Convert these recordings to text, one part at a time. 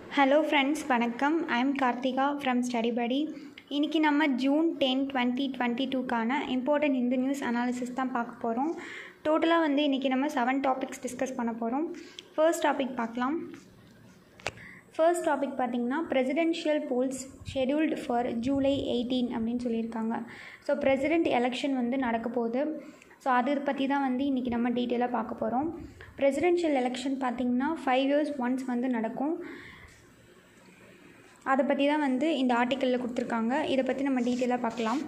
hello friends வணக்கம் I am Karthika from study படி இன்றைக்கி நம்ம ஜூன் டென் டுவெண்ட்டி டுவெண்ட்டி டூக்கான இம்பார்ட்டன்ட் ஹிந்து நியூஸ் அனாலிசிஸ் தான் பார்க்க போகிறோம் டோட்டலாக வந்து இன்றைக்கி நம்ம செவன் டாபிக்ஸ் டிஸ்கஸ் பண்ண போகிறோம் ஃபர்ஸ்ட் டாபிக் பார்க்கலாம் ஃபர்ஸ்ட் டாபிக் பார்த்திங்கன்னா presidential polls scheduled for July eighteen அப்படின்னு சொல்லியிருக்காங்க ஸோ பிரசிடெண்ட் எலெக்ஷன் வந்து நடக்க போகுது ஸோ அதை பற்றி தான் வந்து இன்றைக்கி நம்ம டீட்டெயிலாக பார்க்க போகிறோம் பிரசிடென்ஷியல் எலெக்ஷன் பார்த்திங்கன்னா ஃபைவ் இயர்ஸ் ஒன்ஸ் வந்து நடக்கும் அதை பற்றி தான் வந்து இந்த ஆர்டிக்கலில் கொடுத்துருக்காங்க இதை பற்றி நம்ம டீட்டெயிலாக பார்க்கலாம்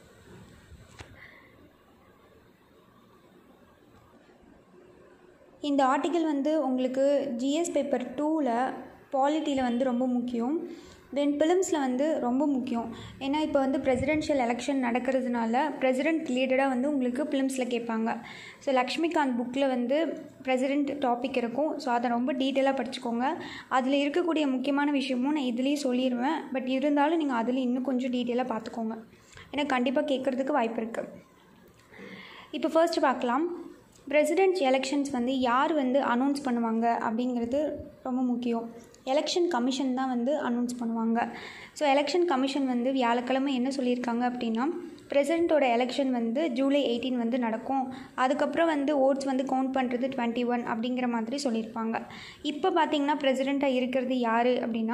இந்த ஆர்டிக்கல் வந்து உங்களுக்கு ஜிஎஸ் பேப்பர் டூவில் பாலிட்டியில் வந்து ரொம்ப முக்கியம் தென் பிலிம்ஸில் வந்து ரொம்ப முக்கியம் ஏன்னா இப்போ வந்து பிரசிடென்ஷியல் எலெக்ஷன் நடக்கிறதுனால பிரசிடென்ட் ரிலேட்டடாக வந்து உங்களுக்கு பிலிம்ஸில் கேட்பாங்க ஸோ லக்ஷ்மிகாந்த் புக்கில் வந்து பிரசிடென்ட் டாபிக் இருக்கும் ஸோ அதை ரொம்ப டீட்டெயிலாக படிச்சுக்கோங்க அதில் இருக்கக்கூடிய முக்கியமான விஷயமும் நான் இதுலேயே சொல்லிடுவேன் பட் இருந்தாலும் நீங்கள் அதில் இன்னும் கொஞ்சம் டீட்டெயிலாக பார்த்துக்கோங்க ஏன்னா கண்டிப்பாக கேட்குறதுக்கு வாய்ப்பு இருக்குது இப்போ ஃபர்ஸ்ட் பார்க்கலாம் பிரசிடென்ட் எலெக்ஷன்ஸ் வந்து யார் வந்து அனௌன்ஸ் பண்ணுவாங்க அப்படிங்கிறது ரொம்ப முக்கியம் எலெக்ஷன் கமிஷன் தான் வந்து அனௌன்ஸ் பண்ணுவாங்க ஸோ எலெக்ஷன் கமிஷன் வந்து வியாழக்கிழமை என்ன சொல்லியிருக்காங்க அப்படின்னா பிரசிடெண்ட்டோட எலெக்ஷன் வந்து ஜூலை எயிட்டீன் வந்து நடக்கும் அதுக்கப்புறம் வந்து ஓட்ஸ் வந்து கவுண்ட் பண்ணுறது டுவெண்ட்டி ஒன் அப்படிங்கிற மாதிரி சொல்லியிருப்பாங்க இப்போ பார்த்தீங்கன்னா பிரசிடெண்ட்டாக இருக்கிறது யார் அப்படின்னா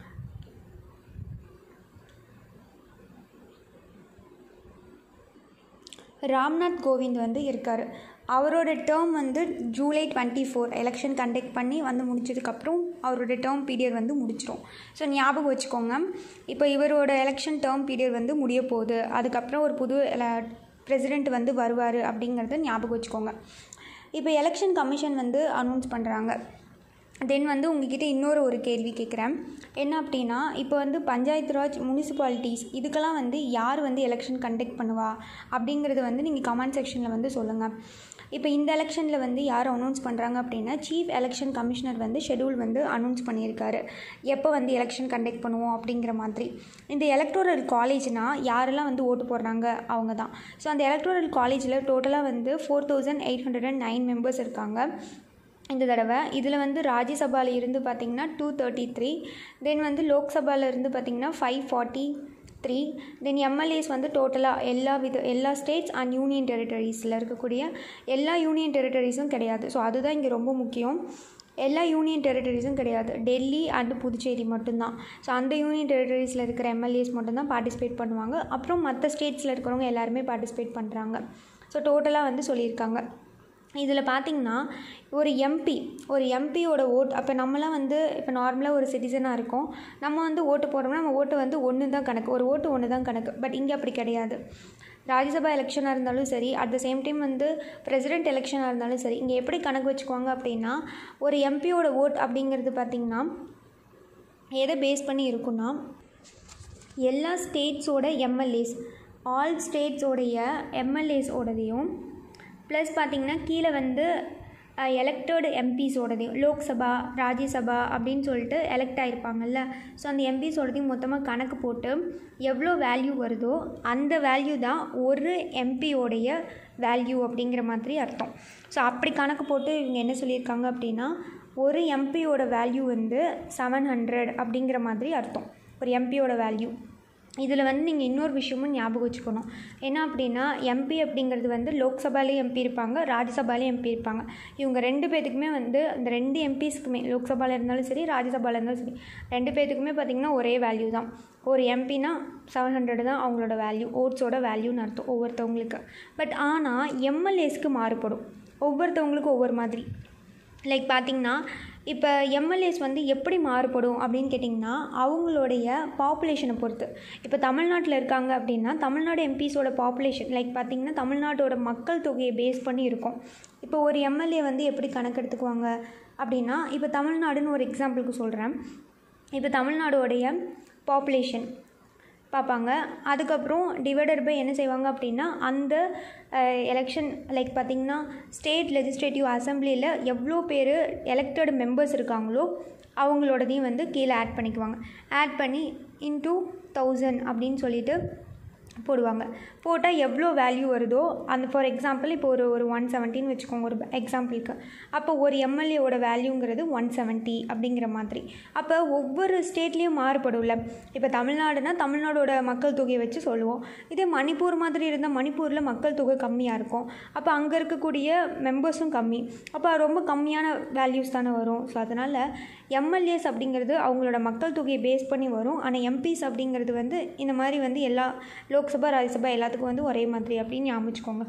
ராம்நாத் கோவிந்த் வந்து இருக்கார் அவரோட டேர்ம் வந்து July twenty four election conduct பண்ணி வந்து முடிச்சதுக்கப்புறம் அவரோட டேர்ம் பீரியட் வந்து முடிச்சிடும் ஸோ ஞாபகம் வச்சுக்கோங்க இப்போ இவரோட எலெக்ஷன் டேர்ம் பீரியட் வந்து முடிய போகுது அதுக்கப்புறம் ஒரு புது பிரசிடெண்ட் வந்து வருவார் அப்படிங்கிறத ஞாபகம் வச்சுக்கோங்க இப்போ எலெக்ஷன் கமிஷன் வந்து அனௌன்ஸ் பண்ணுறாங்க தென் வந்து உங்ககிட்ட இன்னொரு ஒரு கேள்வி கேட்குறேன் என்ன அப்படின்னா இப்போ வந்து பஞ்சாயத்து ராஜ் முனிசிபாலிட்டிஸ் இதுக்கெல்லாம் வந்து யார் வந்து எலெக்ஷன் கண்டக்ட் பண்ணுவா அப்படிங்கிறது வந்து நீங்கள் கமெண்ட் செக்ஷனில் வந்து சொல்லுங்கள் இப்போ இந்த எலெக்ஷனில் வந்து யார் அனௌன்ஸ் பண்ணுறாங்க அப்படின்னா சீஃப் எலெக்ஷன் கமிஷனர் வந்து ஷெடியூல் வந்து அனௌன்ஸ் பண்ணியிருக்காரு எப்போ வந்து எலெக்ஷன் கண்டக்ட் பண்ணுவோம் அப்படிங்கிற மாதிரி இந்த எலக்டோரல் காலேஜ்னால் யாரெல்லாம் வந்து ஓட்டு போடுறாங்க அவங்க தான் ஸோ அந்த எலக்டோரல் காலேஜில் டோட்டலாக வந்து four thousand eight hundred and nine members இருக்காங்க இந்த தடவை இதில் வந்து ராஜ்யசபாவில் இருந்து பார்த்திங்கன்னா டூ தேர்ட்டி த்ரீ தென் வந்து லோக்சபாவில் இருந்து பார்த்திங்கன்னா five forty three then MLAs வந்து டோட்டலாக எல்லா வித எல்லா ஸ்டேட்ஸ் அண்ட் யூனியன் டெரிட்டரிஸில் இருக்கக்கூடிய எல்லா யூனியன் டெரிட்டரிஸும் கிடையாது ஸோ அதுதான் இங்கே ரொம்ப முக்கியம் எல்லா யூனியன் டெரிட்டரிஸும் கிடையாது டெல்லி அண்டு புதுச்சேரி மட்டும்தான் ஸோ அந்த யூனியன் டெரிட்டரிஸில் இருக்கிற எம்எல்ஏஸ் மட்டும்தான் பார்ட்டிசிபேட் பண்ணுவாங்க அப்புறம் மற்ற ஸ்டேட்ஸில் இருக்கிறவங்க எல்லாருமே பார்ட்டிசிபேட் பண்ணுறாங்க ஸோ டோட்டலாக வந்து சொல்லியிருக்காங்க இதில் பார்த்திங்கன்னா ஒரு எம்பி ஒரு எம்பியோட ஓட் அப்போ நம்மளாம் வந்து இப்போ நார்மலாக ஒரு சிட்டிசனாக இருக்கோம் நம்ம வந்து ஓட்டு போடுறோம்னா நம்ம ஓட்டு வந்து ஒன்று தான் கணக்கு ஒரு ஓட்டு ஒன்று தான் கணக்கு பட் இங்கே அப்படி கிடையாது ராஜ்யசபா எலெக்ஷனாக இருந்தாலும் சரி அட் த சேம் டைம் வந்து பிரசிடெண்ட் எலெக்ஷனாக இருந்தாலும் சரி இங்கே எப்படி கணக்கு வச்சுக்குவாங்க அப்படின்னா ஒரு எம்பியோட ஓட் அப்படிங்கிறது பார்த்திங்கன்னா எதை பேஸ் பண்ணி இருக்குன்னா எல்லா ஸ்டேட்ஸோட எம்எல்ஏஸ் ஆல் ஸ்டேட்ஸோடைய எம்எல்ஏஸோடதையும் ப்ளஸ் பார்த்திங்கன்னா கீழே வந்து எலெக்டட் எம்பிஸோடதையும் லோக்சபா ராஜ்யசபா அப்படின்னு சொல்லிட்டு எலெக்ட் ஆகிருப்பாங்கல்ல ஸோ அந்த எம்பிஸோடதையும் மொத்தமாக கணக்கு போட்டு எவ்வளோ வேல்யூ வருதோ அந்த வேல்யூ தான் ஒரு எம்பியோடைய வேல்யூ அப்படிங்கிற மாதிரி அர்த்தம் ஸோ அப்படி கணக்கு போட்டு இவங்க என்ன சொல்லியிருக்காங்க அப்படின்னா ஒரு எம்பியோட வேல்யூ வந்து செவன் ஹண்ட்ரட் அப்படிங்கிற மாதிரி அர்த்தம் ஒரு எம்பியோட வேல்யூ இதில் வந்து நீங்கள் இன்னொரு விஷயமும் ஞாபகம் வச்சுக்கணும் என்ன அப்படின்னா எம்பி அப்படிங்கிறது வந்து லோக்சபாலேயும் எம்பி இருப்பாங்க ராஜ்யசபாலேயும் எம்பி இருப்பாங்க இவங்க ரெண்டு பேத்துக்குமே வந்து இந்த ரெண்டு எம்பிஸ்க்குமே லோக்சபாவில் இருந்தாலும் சரி ராஜ்யசபாவில் இருந்தாலும் சரி ரெண்டு பேத்துக்குமே பார்த்திங்கன்னா ஒரே வேல்யூ தான் ஒரு எம்பினா செவன் ஹண்ட்ரட் தான் அவங்களோட வேல்யூ ஓட்ஸோட வேல்யூன்னு அர்த்தம் ஒவ்வொருத்தவங்களுக்கு பட் ஆனால் எம்எல்ஏஸ்க்கு மாறுபடும் ஒவ்வொருத்தவங்களுக்கும் ஒவ்வொரு மாதிரி லைக் பார்த்திங்கன்னா இப்போ எம்எல்ஏஸ் வந்து எப்படி மாறுபடும் அப்படின்னு கேட்டிங்கன்னா அவங்களுடைய பாப்புலேஷனை பொறுத்து இப்போ தமிழ்நாட்டில் இருக்காங்க அப்படின்னா தமிழ்நாடு எம்பிஸோட பாப்புலேஷன் லைக் பார்த்திங்கன்னா தமிழ்நாட்டோட மக்கள் தொகையை பேஸ் பண்ணி இருக்கும் இப்போ ஒரு எம்எல்ஏ வந்து எப்படி கணக்கெடுத்துக்குவாங்க அப்படின்னா இப்போ தமிழ்நாடுன்னு ஒரு எக்ஸாம்பிளுக்கு சொல்கிறேன் இப்போ தமிழ்நாடோடைய பாப்புலேஷன் பார்ப்பாங்க அதுக்கப்புறம் டிவைடட் பை என்ன செய்வாங்க அப்படின்னா அந்த எலெக்ஷன் லைக் பார்த்திங்கன்னா ஸ்டேட் லெஜிஸ்லேட்டிவ் அசம்பிளியில் எவ்வளோ பேர் எலெக்டட் மெம்பர்ஸ் இருக்காங்களோ அவங்களோடதையும் வந்து கீழே ஆட் பண்ணிக்குவாங்க ஆட் பண்ணி இன்டூ தௌசண்ட் அப்படின்னு சொல்லிட்டு போடுவாங்க போட்டால் எவ்வளோ வேல்யூ வருதோ அந்த ஃபார் எக்ஸாம்பிள் இப்போ ஒரு ஒரு ஒன் செவன்ட்டின்னு வச்சுக்கோங்க ஒரு எக்ஸாம்பிளுக்கு அப்போ ஒரு எம்எல்ஏவோட வேல்யூங்கிறது ஒன் செவன்ட்டி அப்படிங்கிற மாதிரி அப்போ ஒவ்வொரு ஸ்டேட்லேயும் மாறுபடும்ல இப்போ தமிழ்நாடுனா தமிழ்நாடோட மக்கள் தொகையை வச்சு சொல்லுவோம் இதே மணிப்பூர் மாதிரி இருந்தால் மணிப்பூரில் மக்கள் தொகை கம்மியாக இருக்கும் அப்போ அங்கே இருக்கக்கூடிய மெம்பர்ஸும் கம்மி அப்போ ரொம்ப கம்மியான வேல்யூஸ் தானே வரும் ஸோ அதனால் எம்எல்ஏஸ் அப்படிங்கிறது அவங்களோட மக்கள் தொகையை பேஸ் பண்ணி வரும் ஆனால் எம்பிஸ் அப்படிங்கிறது வந்து இந்த மாதிரி வந்து எல்லா லோக்சபா ராஜ்யசபா எல்லாத்துக்கும் வந்து ஒரே மாதிரி அப்படின்னு ஞாபகம் வச்சுக்கோங்க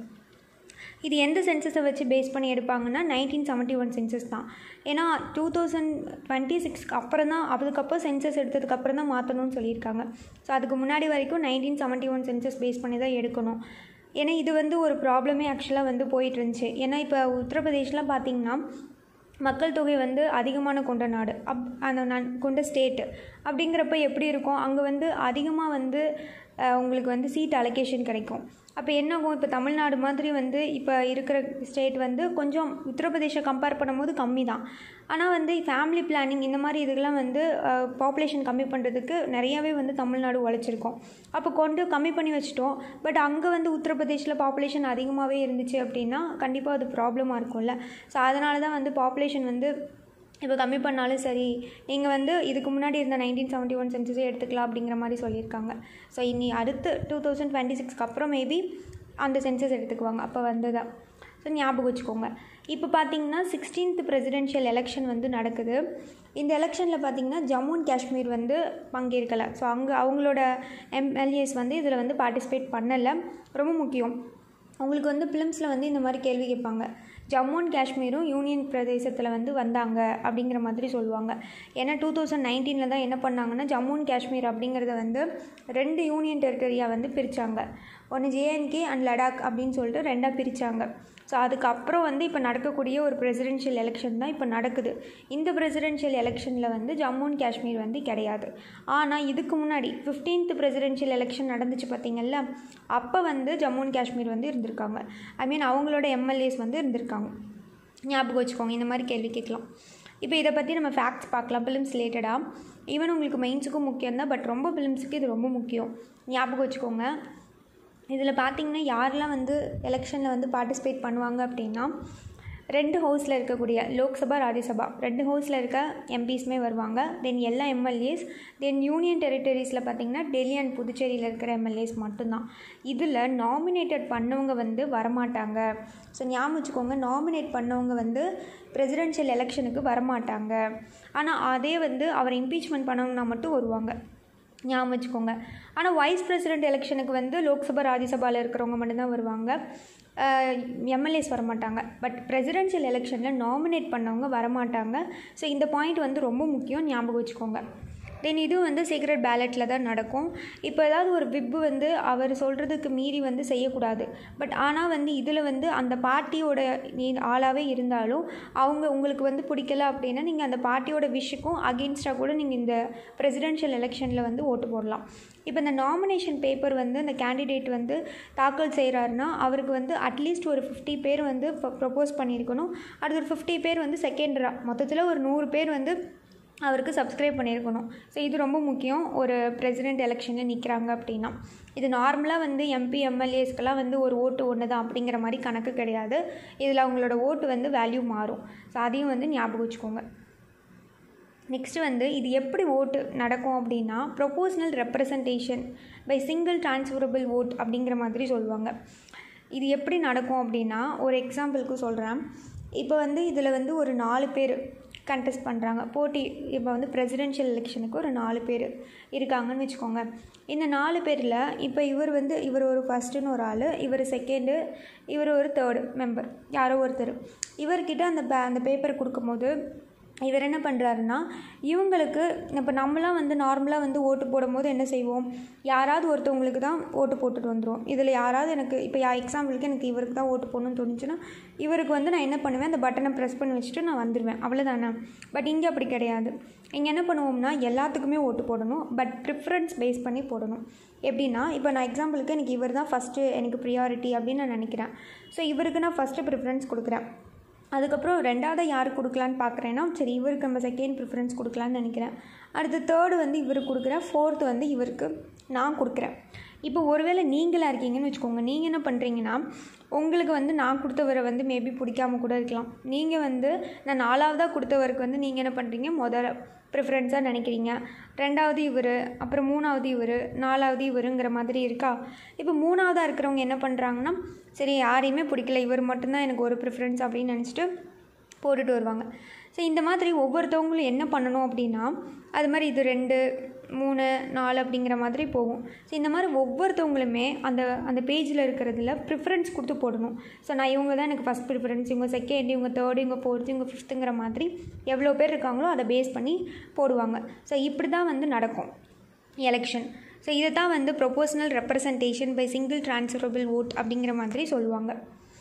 இது எந்த சென்சஸை வச்சு பேஸ் பண்ணி எடுப்பாங்கன்னா நைன்டீன் செவன்ட்டி ஒன் சென்சஸ் தான் ஏன்னா டூ தௌசண்ட் டுவெண்ட்டி சிக்ஸ்க்கு அப்புறம் தான் அதுக்கப்புறம் சென்சஸ் எடுத்ததுக்கப்புறம் தான் மாற்றணும்னு சொல்லியிருக்காங்க ஸோ அதுக்கு முன்னாடி வரைக்கும் nineteen seventy one census base பண்ணி தான் எடுக்கணும் ஏன்னா இது வந்து ஒரு ப்ராப்ளமே ஆக்சுவலாக வந்து போயிட்டு இருந்துச்சு ஏன்னா இப்போ உத்தரப்பிரதேஷ்லாம் பார்த்தீங்கன்னா மக்கள் தொகை வந்து அதிகமான கொண்ட நாடு அப் அந்த நான் கொண்ட ஸ்டேட்டு அப்படிங்கிறப்ப எப்படி இருக்கும் அங்கே வந்து அதிகமாக வந்து அஹ், உங்களுக்கு வந்து சீட் அலோகேஷன் கிடைக்கும் அப்போ என்ன ஆகும் இப்போ தமிழ்நாடு மாதிரி வந்து இப்போ இருக்கிற ஸ்டேட் வந்து கொஞ்சம் உத்தரப்பிரதேசை கம்பேர் பண்ணும்போது கம்மி தான் ஆனால் வந்து ஃபேமிலி பிளானிங் இந்த மாதிரி இதுக்கெல்லாம் வந்து பாப்புலேஷன் கம்மி பண்ணுறதுக்கு நிறையாவே வந்து தமிழ்நாடு உழைச்சிருக்கோம் அப்போ கொண்டு கம்மி பண்ணி வச்சிட்டோம் பட் அங்கே வந்து உத்தரப்பிரதேசில் பாப்புலேஷன் அதிகமாகவே இருந்துச்சு அப்படின்னா கண்டிப்பாக அது ப்ராப்ளமாக இருக்கும்ல ஸோ அதனால தான் வந்து பாப்புலேஷன் வந்து இப்போ கம்மி பண்ணாலும் சரி நீங்கள் வந்து இதுக்கு முன்னாடி இருந்த நைன்டீன் செவன்ட்டி ஒன் சென்சஸே எடுத்துக்கலாம் அப்படிங்கிற மாதிரி சொல்லியிருக்காங்க ஸோ இனி அடுத்து டூ தௌசண்ட் டுவெண்ட்டி சிக்ஸ்க்கு அப்புறம் மேபி அந்த சென்சஸ் எடுத்துக்குவாங்க அப்போ வந்ததா ஸோ ஞாபகம் வச்சுக்கோங்க இப்போ பார்த்தீங்கன்னா சிக்ஸ்டீன்த் பிரசிடென்ஷியல் எலெக்ஷன் வந்து நடக்குது இந்த எலெக்ஷனில் பார்த்தீங்கன்னா ஜம்மு அண்ட் காஷ்மீர் வந்து பங்கேற்கலை ஸோ அங்கே அவங்களோட எம்எல்ஏஸ் வந்து இதில் வந்து பார்ட்டிசிபேட் பண்ணலை ரொம்ப முக்கியம் அவங்களுக்கு வந்து ஃபிலிம்ஸில் வந்து இந்த மாதிரி கேள்வி கேட்பாங்க ஜம்மு அண்ட் காஷ்மீரும் யூனியன் பிரதேசத்தில் வந்து வந்தாங்க அப்படிங்கிற மாதிரி சொல்லுவாங்க ஏன்னா டூ தௌசண்ட் நைன்டீனில் தான் என்ன பண்ணாங்கன்னா ஜம்மு அண்ட் காஷ்மீர் அப்படிங்கிறத வந்து ரெண்டு யூனியன் டெரிட்டரியாக வந்து பிரித்தாங்க ஒன்று ஜேஎன்கே அண்ட் லடாக் அப்படின்னு சொல்லிட்டு ரெண்டாக பிரித்தாங்க ஸோ அதுக்கப்புறம் வந்து இப்போ நடக்கக்கூடிய ஒரு பிரசிடென்ஷியல் எலெக்ஷன் தான் இப்போ நடக்குது இந்த பிரசிடென்ஷியல் எலெக்ஷனில் வந்து ஜம்மு அண்ட் காஷ்மீர் வந்து கிடையாது ஆனால் இதுக்கு முன்னாடி ஃபிஃப்டீன்த் பிரசிடென்ஷியல் எலெக்ஷன் நடந்துச்சு பார்த்தீங்கல்ல அப்போ வந்து ஜம்மு அண்ட் காஷ்மீர் வந்து இருந்திருக்காங்க ஐ மீன் அவங்களோட எம்எல்ஏஸ் வந்து இருந்திருக்காங்க ஞாபகம் வச்சுக்கோங்க இந்த மாதிரி கேள்வி கேட்கலாம் இப்போ இதை பற்றி நம்ம ஃபேக்ட்ஸ் பார்க்கலாம் ஃபிலிம்ஸ் ரிலேட்டடாக ஈவன் உங்களுக்கு மெயின்ஸுக்கும் முக்கியம் தான் பட் ரொம்ப ஃபிலிம்ஸுக்கு இது ரொம்ப முக்கியம் ஞாபகம் வச்சுக்கோங்க இதில் பார்த்தீங்கன்னா யாரெல்லாம் வந்து எலெக்ஷனில் வந்து பார்ட்டிசிபேட் பண்ணுவாங்க அப்படின்னா ரெண்டு ஹவுஸில் இருக்கக்கூடிய லோக்சபா ராஜ்யசபா ரெண்டு ஹவுஸில் இருக்க எம்பிஸ்மே வருவாங்க தென் எல்லா எம்எல்ஏஸ் தென் யூனியன் டெரிட்டரிஸில் பார்த்தீங்கன்னா டெல்லி அண்ட் புதுச்சேரியில் இருக்கிற எம்எல்ஏஸ் மட்டும்தான் இதில் நாமினேட்டட் பண்ணவங்க வந்து வரமாட்டாங்க ஸோ ஞாபகம் வச்சுக்கோங்க நாமினேட் பண்ணவங்க வந்து பிரசிடென்ஷியல் எலெக்ஷனுக்கு வரமாட்டாங்க ஆனால் அதே வந்து அவர் இம்பீச்மெண்ட் பண்ணவங்கன்னா மட்டும் வருவாங்க ஞாபகம் வச்சுக்கோங்க ஆனால் வைஸ் பிரசிடென்ட் எலெக்ஷனுக்கு வந்து லோக்சபா ராஜ்யசபாவில் இருக்கிறவங்க மட்டும்தான் வருவாங்க எம்எல்ஏஸ் வரமாட்டாங்க பட் பிரசிடென்ஷியல் எலெக்ஷனில் நாமினேட் பண்ணவங்க வரமாட்டாங்க ஸோ இந்த பாயிண்ட் வந்து ரொம்ப முக்கியம் ஞாபகம் வச்சுக்கோங்க தென் இது வந்து சீக்ரெட் பேலட்டில் தான் நடக்கும் இப்போ ஏதாவது ஒரு விப்பு வந்து அவர் சொல்கிறதுக்கு மீறி வந்து செய்யக்கூடாது பட் ஆனால் வந்து இதில் வந்து அந்த பார்ட்டியோட நீ ஆளாகவே இருந்தாலும் அவங்க உங்களுக்கு வந்து பிடிக்கல அப்படின்னா நீங்கள் அந்த பார்ட்டியோட விஷுக்கும் அகெயின்ஸ்டாக கூட நீங்கள் இந்த பிரசிடென்ஷியல் எலெக்ஷனில் வந்து ஓட்டு போடலாம் இப்போ இந்த நாமினேஷன் பேப்பர் வந்து அந்த கேண்டிடேட் வந்து தாக்கல் செய்கிறாருன்னா அவருக்கு வந்து அட்லீஸ்ட் ஒரு ஃபிஃப்டி பேர் வந்து ப்ரப்போஸ் பண்ணியிருக்கணும் அடுத்து ஒரு ஃபிஃப்டி பேர் வந்து செகண்டராக மொத்தத்தில் ஒரு நூறு பேர் வந்து அவருக்கு சப்ஸ்கிரைப் பண்ணியிருக்கணும் ஸோ இது ரொம்ப முக்கியம் ஒரு பிரசிடென்ட் எலெக்ஷனில் நிற்கிறாங்க அப்படின்னா இது நார்மலாக வந்து எம்பி எம்எல்ஏஸ்க்கெல்லாம் வந்து ஒரு ஓட்டு ஒன்று தான் அப்படிங்கிற மாதிரி கணக்கு கிடையாது இதில் அவங்களோட ஓட்டு வந்து வேல்யூ மாறும் ஸோ அதையும் வந்து ஞாபகம் வச்சுக்கோங்க நெக்ஸ்ட்டு வந்து இது எப்படி ஓட்டு நடக்கும் அப்படின்னா proportional representation by single transferable vote அப்படிங்கிற மாதிரி சொல்லுவாங்க இது எப்படி நடக்கும் அப்படின்னா ஒரு எக்ஸாம்பிளுக்கு சொல்கிறேன் இப்போ வந்து இதில் வந்து ஒரு நாலு பேர் கண்டெஸ்ட் பண்ணுறாங்க போட்டி இப்போ வந்து பிரசிடென்ஷியல் எலெக்ஷனுக்கு ஒரு நாலு பேர் இருக்காங்கன்னு வச்சுக்கோங்க இந்த நாலு பேரில் இப்போ இவர் வந்து இவர் ஒரு ஃபஸ்ட்டுன்னு ஒரு ஆள் இவர் செகண்டு இவர் ஒரு தேர்டு மெம்பர் யாரோ ஒருத்தர் இவர்கிட்ட அந்த பே அந்த பேப்பர் கொடுக்கும்போது இவர் என்ன பண்ணுறாருன்னா இவங்களுக்கு இப்போ நம்மளாம் வந்து நார்மலாக வந்து ஓட்டு போடும்போது என்ன செய்வோம் யாராவது ஒருத்தவங்களுக்கு தான் ஓட்டு போட்டுட்டு வந்துடும் இதில் யாராவது எனக்கு இப்போ யா எக்ஸாம்பிளுக்கு எனக்கு இவருக்கு தான் ஓட்டு போடணும்னு தோணுச்சுன்னா இவருக்கு வந்து நான் என்ன பண்ணுவேன் அந்த பட்டனை ப்ரெஸ் பண்ணி வச்சுட்டு நான் வந்துடுவேன் அவ்வளோதானே பட் இங்கே அப்படி கிடையாது இங்கே என்ன பண்ணுவோம்னா எல்லாத்துக்குமே ஓட்டு போடணும் பட் ப்ரிஃபரன்ஸ் பேஸ் பண்ணி போடணும் எப்படின்னா இப்போ நான் எக்ஸாம்பிளுக்கு எனக்கு இவர் தான் ஃபஸ்ட்டு எனக்கு ப்ரியாரிட்டி அப்படின்னு நான் நினைக்கிறேன் ஸோ இவருக்கு நான் ஃபஸ்ட்டு ப்ரிஃபரன்ஸ் கொடுக்குறேன் அதுக்கப்புறம் ரெண்டாவது யாருக்கு கொடுக்கலான்னு பார்க்குறேன்னா சரி இவருக்கு நம்ம செகண்ட் ப்ரிஃபரன்ஸ் கொடுக்கலான்னு நினைக்கிறேன் அடுத்து தேர்டு வந்து இவருக்கு கொடுக்குறேன் ஃபோர்த்து வந்து இவருக்கு நான் கொடுக்குறேன் இப்போ ஒருவேளை நீங்களாக இருக்கீங்கன்னு வச்சுக்கோங்க நீங்கள் என்ன பண்ணுறீங்கன்னா உங்களுக்கு வந்து நான் கொடுத்தவரை வந்து மேபி பிடிக்காம கூட இருக்கலாம் நீங்கள் வந்து நான் நாலாவதாக கொடுத்தவருக்கு வந்து நீங்கள் என்ன பண்ணுறீங்க முதல்ல ப்ரிஃபரன்ஸாக நினைக்கிறீங்க ரெண்டாவது இவர் அப்புறம் மூணாவது இவர் நாலாவது இவருங்கிற மாதிரி இருக்கா இப்போ மூணாவதாக இருக்கிறவங்க என்ன பண்ணுறாங்கன்னா சரி யாரையுமே பிடிக்கல இவர் மட்டும்தான் எனக்கு ஒரு ப்ரிஃபரன்ஸ் அப்படின்னு நினச்சிட்டு போட்டுட்டு வருவாங்க ஸோ இந்த மாதிரி ஒவ்வொருத்தவங்களும் என்ன பண்ணணும் அப்படின்னா அது மாதிரி இது ரெண்டு மூணு நாலு அப்படிங்கிற மாதிரி போகும் ஸோ இந்த மாதிரி ஒவ்வொருத்தவங்களுமே அந்த அந்த பேஜில் இருக்கிறதுல ப்ரிஃபரன்ஸ் கொடுத்து போடணும் ஸோ நான் இவங்க தான் எனக்கு ஃபஸ்ட் ப்ரிஃபரன்ஸ் இவங்க செகண்ட் இவங்க தேர்டு இவங்க ஃபோர்த்து இவங்க ஃபிஃப்த்துங்கிற மாதிரி எவ்வளோ பேர் இருக்காங்களோ அதை பேஸ் பண்ணி போடுவாங்க ஸோ இப்படி தான் வந்து நடக்கும் எலெக்ஷன் ஸோ இதை தான் வந்து proportional representation by single transferable vote அப்படிங்கிற மாதிரி சொல்லுவாங்க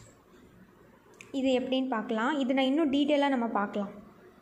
இது எப்படின்னு பார்க்கலாம் இது நான் இன்னும் டீட்டெயிலாக நம்ம பார்க்கலாம்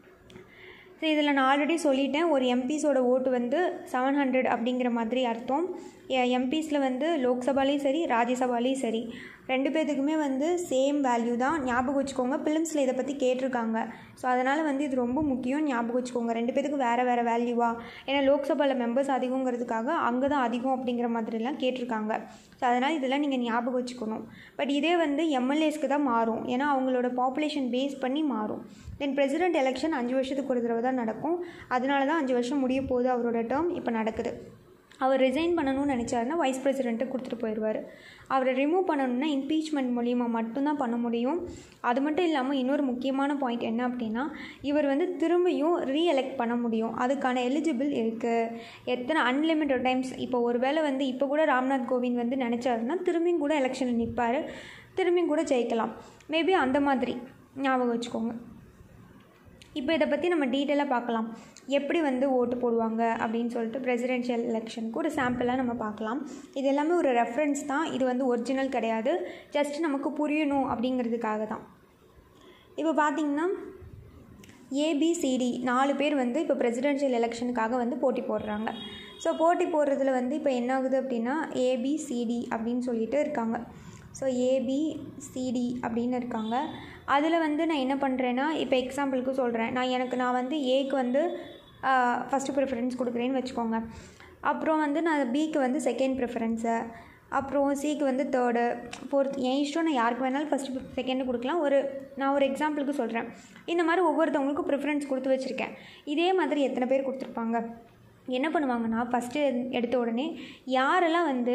ஸோ இதில் நான் ஆல்ரெடி சொல்லிட்டேன் ஒரு எம்பிஸோட ஓட்டு வந்து செவன் ஹண்ட்ரட் அப்படிங்கிற மாதிரி அர்த்தம் எம்பிஸில் வந்து லோக்சபாலையும் சரி ராஜ்யசபாலையும் சரி ரெண்டு பேர்த்துக்குமே வந்து சேம் வேல்யூ தான் ஞாபகம் வச்சுக்கோங்க பிலிம்ஸில் இதை பற்றி கேட்டிருக்காங்க ஸோ அதனால் வந்து இது ரொம்ப முக்கியம் ஞாபகம் வச்சுக்கோங்க ரெண்டு பேத்துக்கு வேறு வேறு வேல்யூவா ஏன்னா லோக்சபாவில் மெம்பர்ஸ் அதிகங்கிறதுக்காக அங்கே தான் அதிகம் அப்படிங்கிற மாதிரிலாம் கேட்டிருக்காங்க ஸோ அதனால் இதெல்லாம் நீங்கள் ஞாபகம் வச்சுக்கணும் பட் இதே வந்து எம்எல்ஏஸ்க்கு தான் மாறும் ஏன்னா அவங்களோட பாப்புலேஷன் பேஸ் பண்ணி மாறும் தென் பிரசிடென்ட் எலெக்ஷன் அஞ்சு வருஷத்துக்கு ஒரு தடவை தான் நடக்கும் அதனால தான் அஞ்சு வருஷம் முடிய போகுது அவரோட டேர்ம் இப்போ நடக்குது அவர் ரிசைன் பண்ணணும்னு நினச்சாருன்னா வைஸ் பிரசிடெண்ட்டை கொடுத்துட்டு போயிடுவார் அவரை ரிமூவ் பண்ணணும்னா இம்பீச்மெண்ட் மூலியமாக மட்டும்தான் பண்ண முடியும் அது மட்டும் இல்லாமல் இன்னொரு முக்கியமான பாயிண்ட் என்ன அப்படின்னா இவர் வந்து திரும்பியும் ரீஎலெக்ட் பண்ண முடியும் அதுக்கான எலிஜிபிள் இருக்குது எத்தனை அன்லிமிட்டட் டைம்ஸ் இப்போ ஒரு வேளை வந்து இப்போ கூட ராம்நாத் கோவிந்த் வந்து நினச்சாருன்னா திரும்பியும் கூட எலெக்ஷனில் நிற்பார் திரும்பியும் கூட ஜெயிக்கலாம் மேபி அந்த மாதிரி ஞாபகம் வச்சுக்கோங்க இப்போ இதை பற்றி நம்ம டீட்டெயிலாக பார்க்கலாம் எப்படி வந்து ஓட்டு போடுவாங்க அப்படின்னு சொல்லிட்டு பிரசிடென்ஷியல் எலெக்ஷனுக்கு ஒரு சாம்பிளாக நம்ம பார்க்கலாம் இது எல்லாமே ஒரு ரெஃபரன்ஸ் தான் இது வந்து ஒரிஜினல் கிடையாது ஜஸ்ட் நமக்கு புரியணும் அப்படிங்கிறதுக்காக தான் இப்போ பார்த்திங்கன்னா ஏபிசிடி நாலு பேர் வந்து இப்போ பிரசிடென்ஷியல் எலெக்ஷனுக்காக வந்து போட்டி போடுறாங்க ஸோ போட்டி போடுறதுல வந்து இப்போ என்ன ஆகுது அப்படின்னா ஏபிசிடி அப்படின்னு சொல்லிட்டு இருக்காங்க ஸோ ஏபிசிடி அப்படின்னு இருக்காங்க அதில் வந்து நான் என்ன பண்ணுறேன்னா இப்போ எக்ஸாம்பிளுக்கு சொல்கிறேன் நான் எனக்கு நான் வந்து ஏக்கு வந்து ஃபஸ்ட்டு ப்ரிஃபரன்ஸ் கொடுக்குறேன்னு வச்சுக்கோங்க அப்புறம் வந்து நான் பிக்கு வந்து செகண்ட் ப்ரிஃபரன்ஸு அப்புறம் சிக்கு வந்து தேர்டு ஃபோர்த் என் இஷ்டம் நான் யாருக்கு வேணாலும் ஃபஸ்ட்டு செகண்டு கொடுக்கலாம் ஒரு நான் ஒரு எக்ஸாம்பிளுக்கு சொல்கிறேன் இந்த மாதிரி ஒவ்வொருத்தவங்களுக்கும் ப்ரிஃபரன்ஸ் கொடுத்து வச்சுருக்கேன் இதே மாதிரி எத்தனை பேர் கொடுத்துருப்பாங்க என்ன பண்ணுவாங்கன்னா ஃபஸ்ட்டு எடுத்த உடனே யாரெல்லாம் வந்து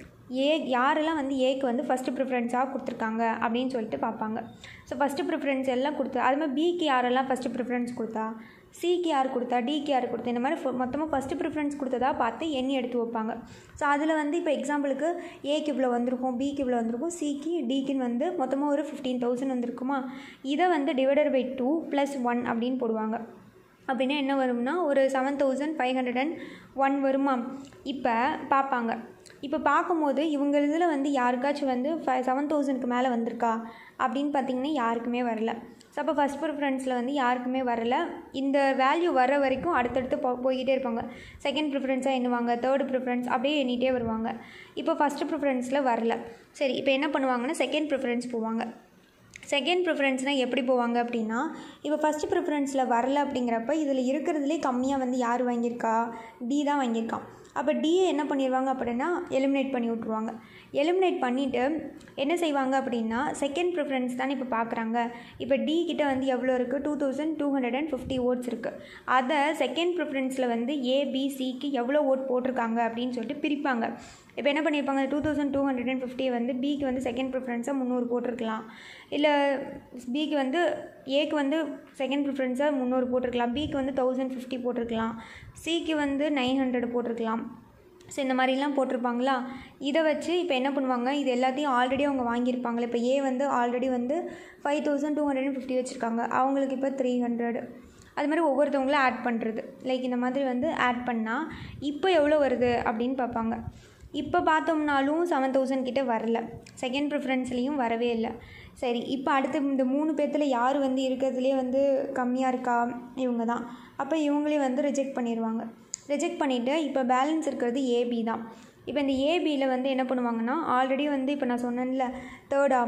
ஏ யாரெல்லாம் வந்து ஏக்கு வந்து ஃபஸ்ட்டு ப்ரிஃபரன்ஸாக கொடுத்துருக்காங்க அப்படின்னு சொல்லிட்டு பார்ப்பாங்க ஸோ ஃபஸ்ட்டு ப்ரிஃபரன்ஸ் எல்லாம் கொடுத்து அது மாதிரி பிக்கு யாரெல்லாம் ஃபஸ்ட்டு ப்ரிஃபரன்ஸ் கொடுத்தா சிக்கு யார் கொடுத்தா டிக்கு யார் கொடுத்தா இந்த மாதிரி மொத்தமாக ஃபஸ்ட்டு ப்ரிஃபரன்ஸ் கொடுத்ததா பார்த்து எண்ணி எடுத்து வைப்பாங்க ஸோ அதில் வந்து இப்போ எக்ஸாம்பிளுக்கு ஏக்கு இவ்வளோ வந்திருக்கும் பிக்கு இவ்வளோ வந்திருக்கும் சிக்கு டிக்குன்னு வந்து மொத்தமாக ஒரு ஃபிஃப்டீன் தௌசண்ட் வந்திருக்குமா இதை வந்து divided by two plus one அப்படின்னு போடுவாங்க அப்படின்னா என்ன வரும்னா ஒரு seven thousand five hundred and one வருமா இப்போ பார்ப்பாங்க இப்போ பார்க்கும்போது இவங்க இதில் வந்து யாருக்காச்சும் வந்து ஃபை செவன் தௌசண்ட்க்கு மேலே வந்திருக்கா அப்படின்னு பார்த்தீங்கன்னா யாருக்குமே வரல ஸோ அப்போ ஃபஸ்ட் ப்ரிஃபரன்ஸில் வந்து யாருக்குமே வரல இந்த வேல்யூ வர வரைக்கும் அடுத்தடுத்து போ போய்கிட்டே இருப்பாங்க செகண்ட் ப்ரிஃபரன்ஸாக எண்ணுவாங்க தேர்டு ப்ரிஃபரன்ஸ் அப்படியே எண்ணிகிட்டே வருவாங்க இப்போ ஃபஸ்ட்டு ப்ரிஃபரன்ஸில் வரல சரி இப்போ என்ன பண்ணுவாங்கன்னா செகண்ட் ப்ரிஃபரன்ஸ் போவாங்க செகண்ட் ப்ரிஃபரன்ஸ்னால் எப்படி போவாங்க அப்படின்னா இப்போ ஃபஸ்ட்டு ப்ரிஃபரன்ஸில் வரல அப்படிங்கிறப்ப இதில் இருக்கிறதுலே கம்மியாக வந்து யார் வாங்கியிருக்கா டி தான் வாங்கியிருக்கான் அப்போ டியை என்ன பண்ணிடுவாங்க அப்படின்னா எலிமினேட் பண்ணி விட்ருவாங்க எலிமினேட் பண்ணிவிட்டு என்ன செய்வாங்க அப்படின்னா செகண்ட் ப்ரிஃபரன்ஸ் தானே இப்போ பார்க்குறாங்க இப்போ டி கிட்ட வந்து எவ்வளோ இருக்குது two thousand two hundred and fifty votes இருக்குது அதை செகண்ட் ப்ரிஃபரன்ஸில் வந்து ஏபிசிக்கு எவ்வளோ ஓட் போட்டிருக்காங்க அப்படின்னு சொல்லிட்டு பிரிப்பாங்க இப்போ என்ன பண்ணியிருப்பாங்க two thousand two hundred and fifty வந்து பிக்கு வந்து செகண்ட் ப்ரிஃபரன்ஸாக முந்நூறு போட்டிருக்கலாம் இல்லை பிக்கு வந்து ஏக்கு வந்து செகண்ட் ப்ரிஃபரன்ஸாக முந்நூறு போட்டிருக்கலாம் பிக்கு வந்து தௌசண்ட் ஃபிஃப்டி போட்டிருக்கலாம் சிக்கு வந்து நைன் ஹண்ட்ரட் போட்டிருக்கலாம் ஸோ இந்த மாதிரிலாம் போட்டிருப்பாங்களா இதை வச்சு இப்போ என்ன பண்ணுவாங்க இது எல்லாத்தையும் ஆல்ரெடி அவங்க வாங்கியிருப்பாங்களே இப்போ ஏ வந்து ஆல்ரெடி வந்து five thousand two hundred and fifty வச்சுருக்காங்க அவங்களுக்கு இப்போ த்ரீ ஹண்ட்ரட் அது மாதிரி ஒவ்வொருத்தவங்களும் ஆட் பண்ணுறது லைக் இந்த மாதிரி வந்து ஆட் பண்ணால் இப்போ எவ்வளோ வருது அப்படின்னு பார்ப்பாங்க இப்போ பார்த்தோம்னாலும் செவன் தௌசண்ட் கிட்டே வரல செகண்ட் ப்ரிஃபரன்ஸ்லேயும் வரவே இல்லை சரி இப்போ அடுத்து இந்த மூணு பேர்த்தில் யார் வந்து இருக்கிறதுலே வந்து கம்மியாக இருக்கா இவங்க தான் அப்போ இவங்களே வந்து ரிஜெக்ட் பண்ணிடுவாங்க ரிஜெக்ட் பண்ணிவிட்டு இப்போ பேலன்ஸ் இருக்கிறது ஏபி தான் இப்போ இந்த ஏபியில் வந்து என்ன பண்ணுவாங்கன்னா ஆல்ரெடி வந்து இப்போ நான் சொன்னேன்ல தேர்டா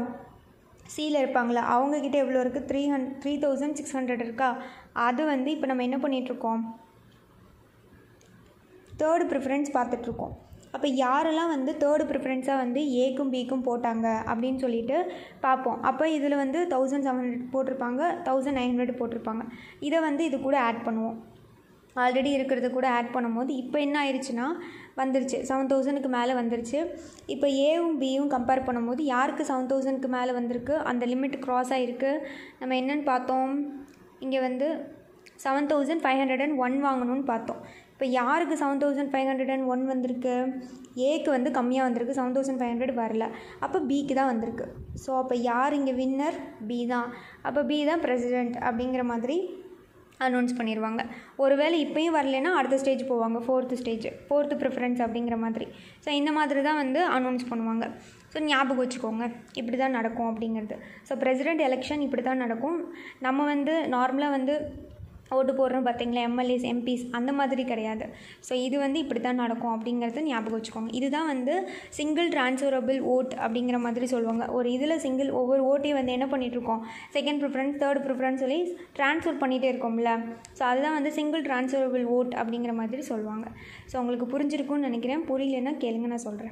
சியில் இருப்பாங்களா அவங்கக்கிட்ட எவ்வளோ இருக்குது three hundred three thousand six hundred இருக்கா அது வந்து இப்போ நம்ம என்ன பண்ணிகிட்ருக்கோம் தேர்டு ப்ரிஃபரன்ஸ் பார்த்துட்ருக்கோம் அப்போ யாரெல்லாம் வந்து தேர்டு ப்ரிஃபரன்ஸாக வந்து ஏக்கும் பிக்கும் போட்டாங்க அப்படின்னு சொல்லிட்டு பார்ப்போம் அப்போ இதில் வந்து தௌசண்ட் செவன் ஹண்ட்ரட் போட்டிருப்பாங்க தௌசண்ட் நைன் ஹண்ட்ரட் போட்டிருப்பாங்க இதை வந்து இது கூட ஆட் பண்ணுவோம் ஆல்ரெடி இருக்கிறத கூட ஆட் பண்ணும்போது இப்போ என்ன ஆயிடுச்சுன்னா வந்துருச்சு செவன் தௌசண்ட்க்கு மேலே வந்துருச்சு இப்போ ஏவும் பியும் கம்பேர் பண்ணும்போது யாருக்கு செவன் தௌசண்ட்க்கு மேலே வந்திருக்கு அந்த லிமிட் க்ராஸ் ஆகிருக்கு நம்ம என்னென்னு பார்த்தோம் இங்கே வந்து seven thousand five hundred and one வாங்கணும்னு பார்த்தோம் இப்போ யாருக்கு seven thousand five hundred and one வந்திருக்கு ஏக்கு வந்து கம்மியாக வந்திருக்கு செவன் தௌசண்ட் ஃபைவ் ஹண்ட்ரட் வரல அப்போ பிக்கு தான் வந்திருக்கு ஸோ அப்போ யார் இங்கே வின்னர் பி தான் அப்போ பி தான் பிரசிடெண்ட் அப்படிங்கிற மாதிரி அனௌன்ஸ் பண்ணிடுவாங்க ஒருவேளை இப்போயும் வரலைன்னா அடுத்த ஸ்டேஜ் போவாங்க ஃபோர்த்து ஸ்டேஜ் ஃபோர்த்து ப்ரிஃபரன்ஸ் அப்படிங்கிற மாதிரி ஸோ இந்த மாதிரி தான் வந்து அனௌன்ஸ் பண்ணுவாங்க ஸோ ஞாபகம் வச்சுக்கோங்க இப்படி தான் நடக்கும் அப்படிங்கிறது ஸோ பிரசிடெண்ட் எலெக்ஷன் இப்படி தான் நடக்கும் நம்ம வந்து நார்மலாக வந்து ஓட்டு போடுறோம் பார்த்தீங்களா எம்எல்ஏஸ் எம்பிஸ் அந்த மாதிரி கிடையாது ஸோ இது வந்து இப்படி தான் நடக்கும் அப்படிங்கிறத ஞாபகம் வச்சுக்கோங்க இதுதான் வந்து சிங்கிள் ட்ரான்ஸ்ஃபரபிள் ஓட் அப்படிங்கிற மாதிரி சொல்லுவாங்க ஒரு இதில் சிங்கிள் ஒவ்வொரு ஓட்டையும் வந்து என்ன பண்ணிகிட்ருக்கோம் செகண்ட் ப்ரிஃபரன்ஸ் தேர்ட் ப்ரிஃபரன்ஸ் சொல்லி ட்ரான்ஸ்ஃபர் பண்ணிகிட்டே இருக்கோம்ல ஸோ அதுதான் வந்து சிங்கிள் ட்ரான்ஸ்ஃபரபிள் ஓட் அப்படிங்கிற மாதிரி சொல்லுவாங்க ஸோ உங்களுக்கு புரிஞ்சிருக்கும்னு நினைக்கிறேன் புரியலன்னா கேளுங்க நான் சொல்கிறேன்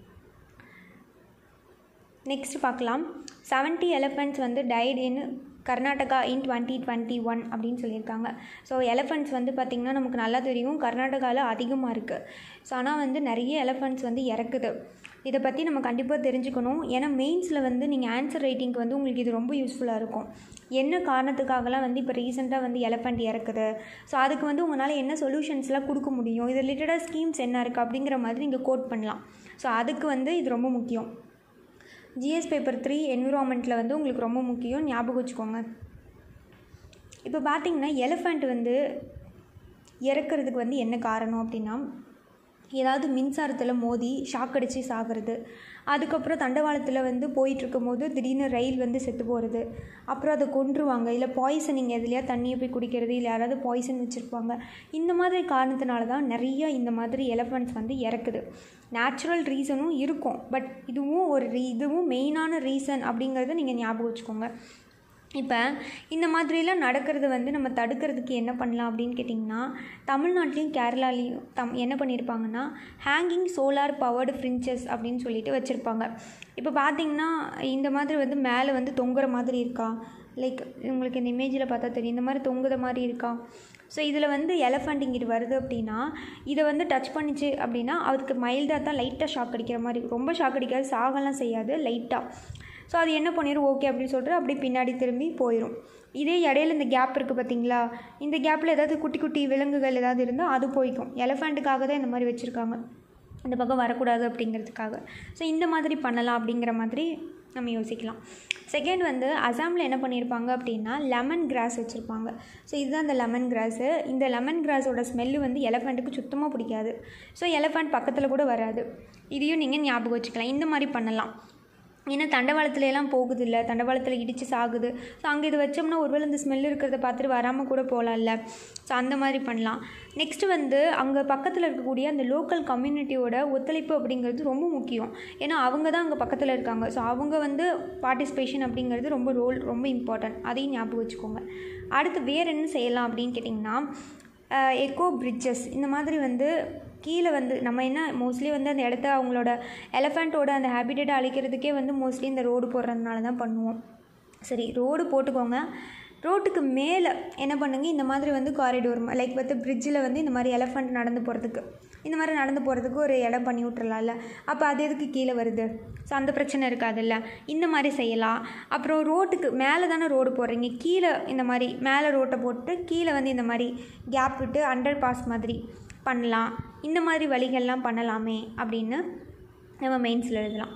நெக்ஸ்ட் பார்க்கலாம் செவன்ட்டி எலஃபண்ட்ஸ் வந்து died in Karnataka in twenty twenty one அப்படின்னு சொல்லியிருக்காங்க ஸோ எலஃபண்ட்ஸ் வந்து பார்த்திங்கன்னா நமக்கு நல்லா தெரியும் கர்நாடகாவில் அதிகமாக இருக்குது ஸோ ஆனால் வந்து நிறைய எலஃபண்ட்ஸ் வந்து இறக்குது இதை பற்றி நம்ம கண்டிப்பாக தெரிஞ்சுக்கணும் ஏன்னா மெயின்ஸில் வந்து நீங்கள் ஆன்சர் ரைட்டிங்க்கு வந்து உங்களுக்கு இது ரொம்ப யூஸ்ஃபுல்லாக இருக்கும் என்ன காரணத்துக்காகலாம் வந்து இப்போ ரீசெண்டாக வந்து எலஃபண்ட் இறக்குது ஸோ அதுக்கு வந்து உங்களால் என்ன சொல்யூஷன்ஸ்லாம் கொடுக்க முடியும் இது ரிலேட்டடாக ஸ்கீம்ஸ் என்ன இருக்குது அப்படிங்கிற மாதிரி நீங்கள் கோட் பண்ணலாம் ஸோ அதுக்கு வந்து இது ரொம்ப முக்கியம் ஜிஎஸ் பேப்பர் த்ரீ என்விரான்மெண்ட்டில் வந்து உங்களுக்கு ரொம்ப முக்கியம் ஞாபகம் வச்சுக்கோங்க இப்போ பார்த்தீங்கன்னா எலிஃபண்ட் வந்து இறக்கிறதுக்கு வந்து என்ன காரணம் அப்படின்னா ஏதாவது மின்சாரத்தில் மோதி ஷாக் அடித்து சாகிறது அதுக்கப்புறம் தண்டவாளத்தில் வந்து போயிட்டுருக்கும் போது திடீர்னு ரயில் வந்து செத்து போகிறது அப்புறம் அதை கொன்றுவாங்க இல்லை பாய்சனிங் எதுலையா தண்ணியை போய் குடிக்கிறது இல்லை யாராவது பாய்சன் வச்சுருப்பாங்க இந்த மாதிரி காரணத்தினால தான் நிறைய இந்த மாதிரி எலஃபண்ட்ஸ் வந்து இறக்குது நேச்சுரல் ரீசனும் இருக்கும் பட் இதுவும் ஒரு ரீ இதுவும் மெயினான ரீசன் அப்படிங்கிறத நீங்கள் ஞாபகம் வச்சுக்கோங்க இப்போ இந்த மாதிரிலாம் நடக்கிறது வந்து நம்ம தடுக்கிறதுக்கு என்ன பண்ணலாம் அப்படின்னு கேட்டிங்கன்னா தமிழ்நாட்டிலையும் கேரளாலையும் தம் என்ன பண்ணியிருப்பாங்கன்னா ஹேங்கிங் சோலார் பவர்டு ஃப்ரின்ச்சஸ் அப்படின்னு சொல்லிட்டு வச்சுருப்பாங்க இப்போ பார்த்தீங்கன்னா இந்த மாதிரி வந்து மேலே வந்து தொங்குற மாதிரி இருக்கா லைக் உங்களுக்கு இந்த இமேஜில் பார்த்தா தெரியும் இந்த மாதிரி தொங்குற மாதிரி இருக்கா ஸோ இதில் வந்து எலஃபண்ட் இங்கிட்டு வருது அப்படின்னா இதை வந்து டச் பண்ணிச்சு அப்படின்னா அதுக்கு மைல்டாக தான் லைட்டாக ஷாக் அடிக்கிற மாதிரி ரொம்ப ஷாக் அடிக்காது சாகலாம் செய்யாது லைட்டாக ஸோ அது என்ன பண்ணிடும் ஓகே அப்படின்னு சொல்லிட்டு அப்படியே பின்னாடி திரும்பி போயிடும் இதே இடையில இந்த கேப் இருக்குது பார்த்தீங்களா இந்த கேப்பில் ஏதாவது குட்டி குட்டி விலங்குகள் ஏதாவது இருந்தால் அது போய்க்கும் எலஃபண்ட்டுக்காக தான் இந்த மாதிரி வச்சுருக்காங்க இந்த பக்கம் வரக்கூடாது அப்படிங்கிறதுக்காக ஸோ இந்த மாதிரி பண்ணலாம் அப்படிங்கிற மாதிரி நம்ம யோசிக்கலாம் செகண்ட் வந்து அசாமில் என்ன பண்ணியிருப்பாங்க அப்படின்னா லெமன் கிராஸ் வச்சுருப்பாங்க ஸோ இதுதான் இந்த லெமன் கிராஸு இந்த லெமன் கிராஸோட ஸ்மெல்லு வந்து எலஃபண்ட்டுக்கு சுத்தமாக பிடிக்காது ஸோ எலஃபண்ட் பக்கத்தில் கூட வராது இதையும் நீங்கள் ஞாபகம் வச்சுக்கலாம் இந்த மாதிரி பண்ணலாம் ஏன்னா தண்டவாளத்துல எல்லாம் போகுது இல்லை தண்டவாளத்தில் இடித்து சாகுது ஸோ அங்கே இது வச்சோம்னா ஒருவேளை இந்த ஸ்மெல் இருக்கிறத பார்த்துட்டு வராமல் கூட போகலாம்ல ஸோ அந்த மாதிரி பண்ணலாம் நெக்ஸ்ட்டு வந்து அங்கே பக்கத்தில் இருக்கக்கூடிய அந்த லோக்கல் கம்யூனிட்டியோட ஒத்துழைப்பு அப்படிங்கிறது ரொம்ப முக்கியம் ஏன்னா அவங்க தான் அங்கே பக்கத்தில் இருக்காங்க ஸோ அவங்க வந்து பார்ட்டிசிபேஷன் அப்படிங்கிறது ரொம்ப ரோல் ரொம்ப இம்பார்ட்டன்ட் அதையும் ஞாபகம் வச்சுக்கோங்க அடுத்து வேறு என்ன செய்யலாம் அப்படின்னு கேட்டிங்கன்னா எக்கோ பிரிட்ஜஸ் இந்த மாதிரி வந்து கீழே வந்து நம்ம என்ன மோஸ்ட்லி வந்து அந்த இடத்த அவங்களோட எலஃபண்ட்டோட அந்த ஹேபிட்டேட்டை அழிக்கிறதுக்கே வந்து மோஸ்ட்லி இந்த ரோடு போடுறதுனால தான் பண்ணுவோம் சரி ரோடு போட்டுக்கோங்க ரோட்டுக்கு மேலே என்ன பண்ணுங்க இந்த மாதிரி வந்து காரிடோர் லைக் வந்து பிரிட்ஜில் வந்து இந்த மாதிரி எலஃபண்ட் நடந்து போகிறதுக்கு இந்த மாதிரி நடந்து போகிறதுக்கு ஒரு இடம் பண்ணி விட்டுறலாம்ல அப்போ அது எதுக்கு கீழே வருது ஸோ அந்த பிரச்சனை இருக்காதுல்ல இந்த மாதிரி செய்யலாம் அப்புறம் ரோட்டுக்கு மேலே தானே ரோடு போடுறீங்க கீழே இந்த மாதிரி மேலே ரோட்டை போட்டு கீழே வந்து இந்த மாதிரி கேப் விட்டு அண்டர் பாஸ் மாதிரி பண்ணலாம் இந்த மாதிரி வழிகள்லாம் பண்ணலாமே அப்படின்னு நம்ம மெயின்ஸில் எழுதலாம்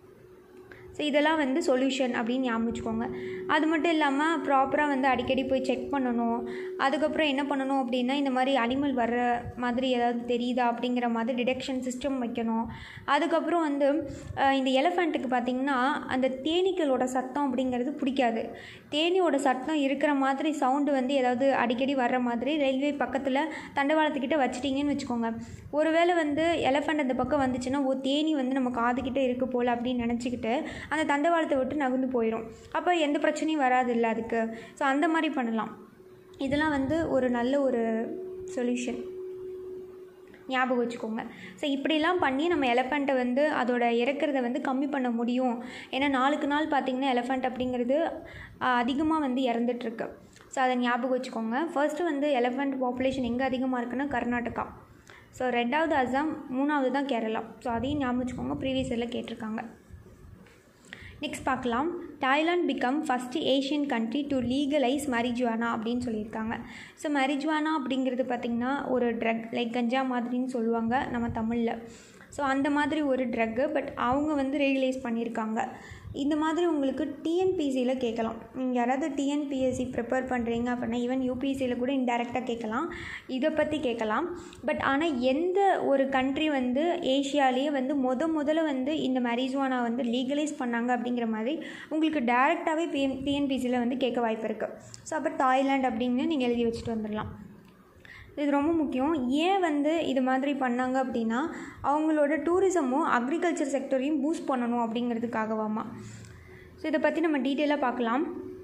ஸோ இதெல்லாம் வந்து சொல்யூஷன் அப்படின்னு ஞாபகம் வச்சுக்கோங்க அது மட்டும் இல்லாமல் ப்ராப்பராக வந்து அடிக்கடி போய் செக் பண்ணணும் அதுக்கப்புறம் என்ன பண்ணணும் அப்படின்னா இந்த மாதிரி அனிமல் வர்ற மாதிரி ஏதாவது தெரியுதா அப்படிங்கிற மாதிரி டிடெக்ஷன் சிஸ்டம் வைக்கணும் அதுக்கப்புறம் வந்து அஹ், இந்த எலஃபண்ட்டுக்கு பார்த்திங்கன்னா அந்த தேனீக்களோட சத்தம் அப்படிங்கிறது பிடிக்காது தேனியோட சத்தம் இருக்கிற மாதிரி சவுண்டு வந்து ஏதாவது அடிக்கடி வர்ற மாதிரி ரயில்வே பக்கத்தில் தண்டவாளத்துக்கிட்ட வச்சிட்டிங்கன்னு வச்சுக்கோங்க ஒருவேளை வந்து எலஃபண்ட் அந்த பக்கம் வந்துச்சுன்னா ஓ தேனி வந்து நம்ம காதுகிட்ட இருக்கு போல் அப்படின்னு நினச்சிக்கிட்டு அந்த தண்டவாளத்தை விட்டு நகர்ந்து போயிடும் அப்போ எந்த பிரச்சனையும் வராது இல்லை அதுக்கு ஸோ அந்த மாதிரி பண்ணலாம் இதெல்லாம் வந்து ஒரு நல்ல ஒரு சொல்யூஷன் ஞாபகம் வச்சுக்கோங்க ஸோ இப்படிலாம் பண்ணி நம்ம எலஃபண்ட்டை வந்து அதோட இறக்கிறத வந்து கம்மி பண்ண முடியும் ஏன்னா நாளுக்கு நாள் பார்த்திங்கன்னா எலஃபண்ட் அப்படிங்கிறது அதிகமாக வந்து இறந்துட்டுருக்கு ஸோ அதை ஞாபகம் வச்சுக்கோங்க ஃபர்ஸ்ட்டு வந்து எலஃபண்ட் பாப்புலேஷன் எங்கே அதிகமாக இருக்குன்னா கர்நாடகா ஸோ ரெண்டாவது அசாம் மூணாவது தான் கேரளா ஸோ அதையும் ஞாபகம் வச்சுக்கோங்க ப்ரீவியஸ் இயரில் கேட்டிருக்காங்க நெக்ஸ்ட் பார்க்கலாம் Thailand become first Asian country to legalise marijuana அப்படின்னு சொல்லியிருக்காங்க ஸோ மரிஜுவானா அப்படிங்கிறது பார்த்திங்கன்னா ஒரு ட்ரக் லைக் கஞ்சா மாதிரின்னு சொல்லுவாங்க நம்ம தமிழில் ஸோ அந்த மாதிரி ஒரு ட்ரக்கு பட் அவங்க வந்து லீகலைஸ் பண்ணியிருக்காங்க இந்த மாதிரி உங்களுக்கு டிஎன்பிசியில் கேட்கலாம் நீங்கள் யாராவது டிஎன்பிஎஸ்சி ப்ரிப்பேர் பண்ணுறீங்க அப்படின்னா ஈவன் யூபிஎஸ்சியில் கூட இன்டெரக்டாக கேட்கலாம் இதை பற்றி கேட்கலாம் பட் ஆனால் எந்த ஒரு கண்ட்ரி வந்து ஏஷியாலேயே வந்து முத முதல்ல வந்து இந்த மரிஜுவானா வந்து லீகலைஸ் பண்ணாங்க அப்படிங்கிற மாதிரி உங்களுக்கு டேரெக்டாகவே பிஎன் டிஎன்பிசியில் வந்து கேட்க வாய்ப்பு இருக்குது ஸோ அப்போ தாய்லாந்து அப்படின்னு நீங்கள் எழுதி வச்சுட்டு வந்துடலாம் இது ரொம்ப முக்கியம் ஏன் வந்து இது மாதிரி பண்ணாங்க அப்படின்னா அவங்களோட டூரிசமும் அக்ரிகல்ச்சர் செக்டரையும் பூஸ்ட் பண்ணணும் அப்படிங்கிறதுக்காகவாமா ஸோ இதை பற்றி நம்ம டீட்டெயிலாக பார்க்கலாம்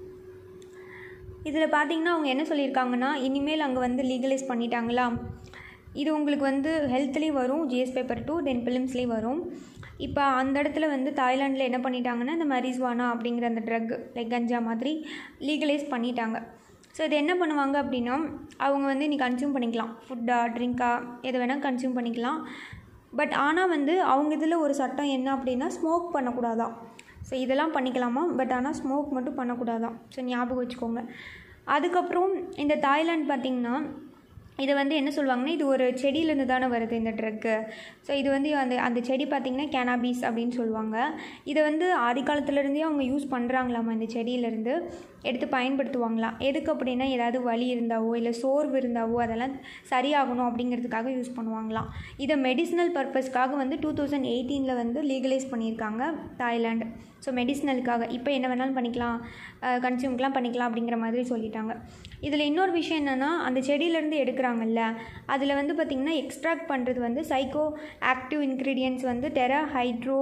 இதில் பார்த்தீங்கன்னா அவங்க என்ன சொல்லியிருக்காங்கன்னா இனிமேல் அங்கே வந்து லீகலைஸ் பண்ணிட்டாங்களா இது உங்களுக்கு வந்து ஹெல்த்லேயும் வரும் ஜிஎஸ் பேப்பர் டூ தென் பிலிம்ஸ்லேயும் வரும் இப்போ அந்த இடத்துல வந்து தாய்லாண்டில் என்ன பண்ணிட்டாங்கன்னா இந்த மரிஸ்வானா அப்படிங்கிற அந்த ட்ரக் லைக் கஞ்சா மாதிரி லீகலைஸ் பண்ணிட்டாங்க ஸோ இது என்ன பண்ணுவாங்க அப்படின்னா அவங்க வந்து நீ கன்சியூம் பண்ணிக்கலாம் ஃபுட்டா ட்ரிங்க்கா எது வேணால் கன்சியூம் பண்ணிக்கலாம் பட் ஆனால் வந்து அவங்க இதில் ஒரு சட்டம் என்ன அப்படின்னா ஸ்மோக் பண்ணக்கூடாதான் ஸோ இதெல்லாம் பண்ணிக்கலாமா பட் ஆனால் ஸ்மோக் மட்டும் பண்ணக்கூடாதான் ஸோ ஞாபகம் வச்சுக்கோங்க அதுக்கப்புறம் இந்த தாய்லாந்து பார்த்திங்கன்னா இதை வந்து என்ன சொல்லுவாங்கன்னா இது ஒரு செடியிலேருந்து தானே வருது இந்த ட்ரக்கு ஸோ இது வந்து அந்த அந்த செடி பார்த்திங்கன்னா கேனாபீஸ் அப்படின்னு சொல்லுவாங்க இதை வந்து ஆதி காலத்துலேருந்தே அவங்க யூஸ் பண்ணுறாங்களாமா இந்த செடியிலேருந்து எடுத்து பயன்படுத்துவாங்களாம் எதுக்கு அப்படின்னா ஏதாவது வலி இருந்தாவோ இல்லை சோர்வு இருந்தாவோ அதெல்லாம் சரியாகணும் அப்படிங்கிறதுக்காக யூஸ் பண்ணுவாங்களாம் இதை மெடிசினல் பர்பஸ்க்காக வந்து டூ தௌசண்ட் எயிட்டீனில் வந்து லீகலைஸ் பண்ணியிருக்காங்க தாய்லாண்டு ஸோ மெடிசினலுக்காக இப்போ என்ன வேணாலும் பண்ணிக்கலாம் கன்சியூம்க்கெலாம் பண்ணிக்கலாம் அப்படிங்கிற மாதிரி சொல்லிட்டாங்க இதில் இன்னொரு விஷயம் என்னென்னா அந்த செடியிலேருந்து எடுக்கிறாங்கல்ல அதில் வந்து பார்த்திங்கன்னா எக்ஸ்ட்ராக்ட் பண்ணுறது வந்து சைக்கோ ஆக்டிவ் இன்க்ரீடியன்ட்ஸ் வந்து டெரா ஹைட்ரோ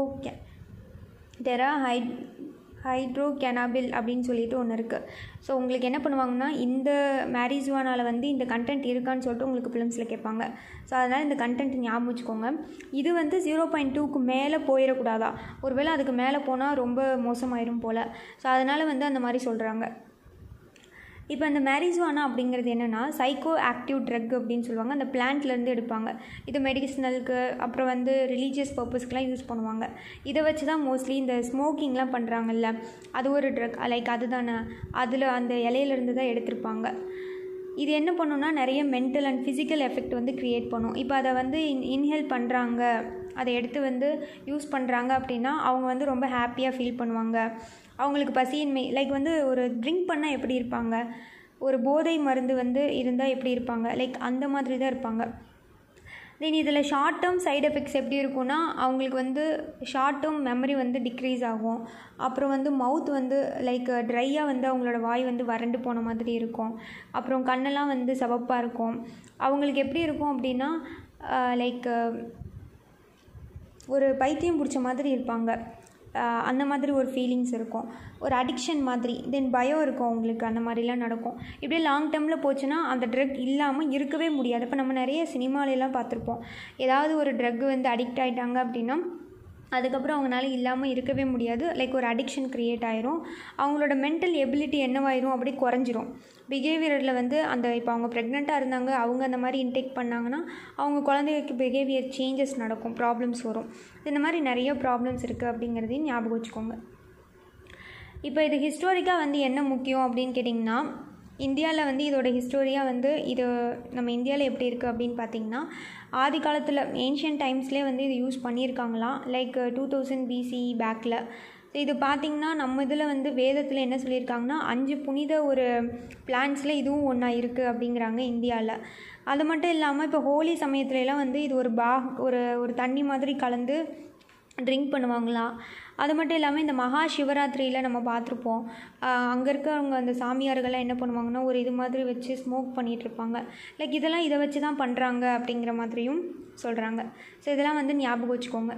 டெரா ஹை ஹைட்ரோ கேனாபில் அப்படின்னு சொல்லிட்டு ஒன்று இருக்குது ஸோ உங்களுக்கு என்ன பண்ணுவாங்கன்னா இந்த மேரிஜுவானால் வந்து இந்த கண்டென்ட் இருக்கான்னு சொல்லிட்டு உங்களுக்கு ஃபிலிம்ஸில் கேட்பாங்க ஸோ அதனால் இந்த கண்டென்ட் ஞாபகம் வச்சுக்கோங்க இது வந்து ஜீரோ பாயிண்ட் டூக்கு மேலே போயிடக்கூடாதா ஒருவேளை அதுக்கு மேலே போனால் ரொம்ப மோசமாயிரும் போல் ஸோ அதனால் வந்து அந்த மாதிரி சொல்கிறாங்க இப்போ அந்த மேரிஜுவானா அப்படிங்கிறது என்னென்னா சைக்கோ ஆக்டிவ் ட்ரக் அப்படின்னு சொல்லுவாங்க அந்த பிளான்ட்லேருந்து எடுப்பாங்க இது மெடிசனலுக்கு அப்புறம் வந்து ரிலீஜியஸ் பர்பஸ்க்கெலாம் யூஸ் பண்ணுவாங்க இதை வச்சு தான் மோஸ்ட்லி இந்த ஸ்மோக்கிங்லாம் பண்ணுறாங்கல்ல அது ஒரு ட்ரக் லைக் அதுதானே அதில் அந்த இலையிலேருந்து தான் எடுத்திருப்பாங்க இது என்ன பண்ணுன்னா நிறைய மென்டல் அண்ட் ஃபிசிக்கல் எஃபெக்ட் வந்து க்ரியேட் பண்ணும் இப்போ அதை வந்து இன் இன்ஹேல் பண்ணுறாங்க அதை எடுத்து வந்து யூஸ் பண்ணுறாங்க அப்படின்னா அவங்க வந்து ரொம்ப ஹாப்பியாக ஃபீல் பண்ணுவாங்க அவங்களுக்கு பசியின்மை லைக் வந்து ஒரு ட்ரிங்க் பண்ணால் எப்படி இருப்பாங்க ஒரு போதை மருந்து வந்து இருந்தால் எப்படி இருப்பாங்க லைக் அந்த மாதிரி தான் இருப்பாங்க தென் இதில் ஷார்ட் டேர்ம் சைடு எஃபெக்ட்ஸ் எப்படி இருக்கும்னா அவங்களுக்கு வந்து ஷார்ட் டேர்ம் மெமரி வந்து டிக்ரீஸ் ஆகும் அப்புறம் வந்து மவுத் வந்து லைக் ட்ரையாக வந்து அவங்களோட வாய் வந்து வறண்டு போன மாதிரி இருக்கும் அப்புறம் கண்ணெல்லாம் வந்து சிவப்பாக இருக்கும் அவங்களுக்கு எப்படி இருக்கும் அப்படின்னா லைக் ஒரு பைத்தியம் பிடிச்ச மாதிரி இருப்பாங்க அந்த மாதிரி ஒரு ஃபீலிங்ஸ் இருக்கும் ஒரு அடிக்ஷன் மாதிரி தென் பயம் இருக்கும் அவங்களுக்கு அந்த மாதிரிலாம் நடக்கும் இப்படியே லாங் டேர்மில் போச்சுன்னா அந்த ட்ரக் இல்லாமல் இருக்கவே முடியாது இப்போ நம்ம நிறைய சினிமாலெலாம் பார்த்துருப்போம் ஏதாவது ஒரு ட்ரக் வந்து அடிக்ட் ஆகிட்டாங்க அப்படின்னா அதுக்கப்புறம் அவங்களால இல்லாமல் இருக்கவே முடியாது லைக் ஒரு அடிக்ஷன் க்ரியேட் ஆயிரும் அவங்களோட மென்டல் எபிலிட்டி என்னவாயிரும் அப்படி குறைஞ்சிரும் பிஹேவியரில் வந்து அந்த இப்போ அவங்க ப்ரெக்னெண்ட்டாக இருந்தாங்க அவங்க அந்த மாதிரி இன்டேக் பண்ணாங்கன்னா அவங்க குழந்தைகளுக்கு பிஹேவியர் சேஞ்சஸ் நடக்கும் ப்ராப்ளம்ஸ் வரும் இந்த மாதிரி நிறைய ப்ராப்ளம்ஸ் இருக்குது அப்படிங்கிறதையும் ஞாபகம் வச்சுக்கோங்க இப்போ இது ஹிஸ்டாரிக்காக வந்து என்ன முக்கியம் அப்படின்னு கேட்டிங்கன்னா இந்தியாவில் வந்து இதோட ஹிஸ்டோரியாக வந்து இது நம்ம இந்தியாவில் எப்படி இருக்குது அப்படின்னு பார்த்தீங்கன்னா ஆதி காலத்தில் ஏன்ஷியன் டைம்ஸ்லேயே வந்து இது யூஸ் பண்ணியிருக்காங்களாம் லைக் டூ தௌசண்ட் பிசி பேக்கில் இது பார்த்திங்கன்னா நம்ம இதில் வந்து வேதத்தில் என்ன சொல்லியிருக்காங்கன்னா அஞ்சு புனித ஒரு பிளான்ஸில் இதுவும் ஒன்றா இருக்குது அப்படிங்கிறாங்க இந்தியாவில் அது மட்டும் இல்லாமல் இப்போ ஹோலி சமயத்துலலாம் வந்து இது ஒரு பா ஒரு ஒரு தண்ணி மாதிரி கலந்து ட்ரிங்க் பண்ணுவாங்களாம் அது மட்டும் இல்லாமல் இந்த மகா சிவராத்திரியில் நம்ம பார்த்துருப்போம் அங்கே இருக்கிறவங்க அந்த சாமியார்கள்லாம் என்ன பண்ணுவாங்கன்னா ஒரு இது மாதிரி வச்சு ஸ்மோக் பண்ணிகிட்ருப்பாங்க லைக் இதெல்லாம் இதை வச்சு தான் பண்ணுறாங்க அப்படிங்கிற மாதிரியும் சொல்கிறாங்க ஸோ இதெல்லாம் வந்து ஞாபகம் வச்சுக்கோங்க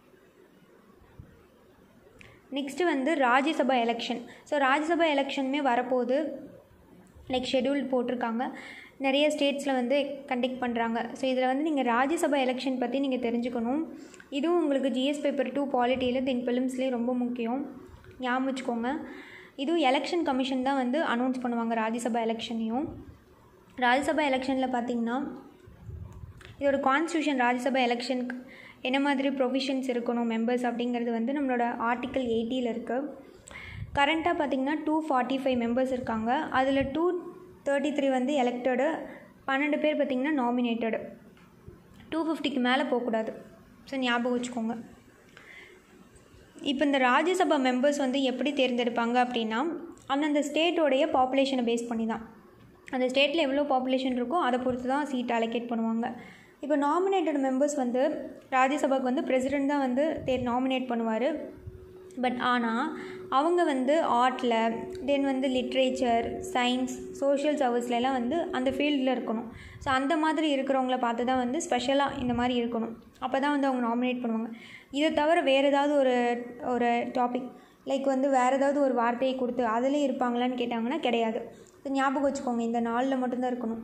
நெக்ஸ்ட்டு வந்து ராஜ்யசபா எலெக்ஷன் ஸோ ராஜ்யசபா எலெக்ஷனுமே வரப்போகுது லைக் ஷெடியூல் போட்டிருக்காங்க நிறைய ஸ்டேட்ஸில் வந்து கண்டக்ட் பண்ணுறாங்க ஸோ இதில் வந்து நீங்கள் ராஜ்யசபா எலெக்ஷன் பற்றி நீங்கள் தெரிஞ்சுக்கணும் இதுவும் உங்களுக்கு ஜிஎஸ் பேப்பர் டூ பாலிட்டியில் தென் பிலிம்ஸ்லேயே ரொம்ப முக்கியம் ஞாபகம் வச்சுக்கோங்க இதுவும் எலெக்ஷன் கமிஷன் தான் வந்து அனௌன்ஸ் பண்ணுவாங்க ராஜ்யசபா எலெக்ஷனையும் ராஜ்யசபா எலெக்ஷனில் பார்த்தீங்கன்னா இதோட கான்ஸ்டியூஷன் ராஜ்யசபா எலெக்ஷனுக்கு என்ன மாதிரி ப்ரொவிஷன்ஸ் இருக்கணும் மெம்பர்ஸ் அப்படிங்கிறது வந்து நம்மளோட ஆர்டிக்கல் எயிட்டியில் இருக்குது கரண்ட்டாக பார்த்தீங்கன்னா டூ ஃபார்ட்டி ஃபைவ் மெம்பர்ஸ் இருக்காங்க அதில் டூ தேர்ட்டி த்ரீ வந்து எலெக்டடு பன்னெண்டு பேர் பார்த்திங்கன்னா நாமினேட்டடு டூ ஃபிஃப்டிக்கு மேலே போகக்கூடாது ஸோ ஞாபகம் வச்சுக்கோங்க இப்போ இந்த ராஜ்யசபா மெம்பர்ஸ் வந்து எப்படி தேர்ந்தெடுப்பாங்க அப்படின்னா அந்தந்த ஸ்டேட்டோடைய பாப்புலேஷனை பேஸ் பண்ணி தான் அந்த ஸ்டேட்டில் எவ்வளோ பாப்புலேஷன் இருக்கோ அதை பொறுத்து தான் சீட் அலோகேட் பண்ணுவாங்க இப்போ நாமினேட்டட் மெம்பர்ஸ் வந்து ராஜ்யசபாவுக்கு வந்து பிரசிடெண்ட் தான் வந்து தேர் நாமினேட் பண்ணுவார் பட் ஆனால் அவங்க வந்து ஆர்ட்டில் தென் வந்து லிட்ரேச்சர் சயின்ஸ் சோஷியல் சர்வீஸ்லலாம் வந்து அந்த ஃபீல்டில் இருக்கணும் ஸோ அந்த மாதிரி இருக்கிறவங்கள பார்த்து தான் வந்து ஸ்பெஷலாக இந்த மாதிரி இருக்கணும் அப்போ தான் வந்து அவங்க நாமினேட் பண்ணுவாங்க இதை தவிர வேறு ஏதாவது ஒரு ஒரு டாபிக் லைக் வந்து வேறு ஏதாவது ஒரு வார்த்தையை கொடுத்து அதிலே இருப்பாங்களான்னு கேட்டாங்கன்னா கிடையாது ஸோ ஞாபகம் வச்சுக்கோங்க இந்த நாளில் மட்டும்தான் இருக்கணும்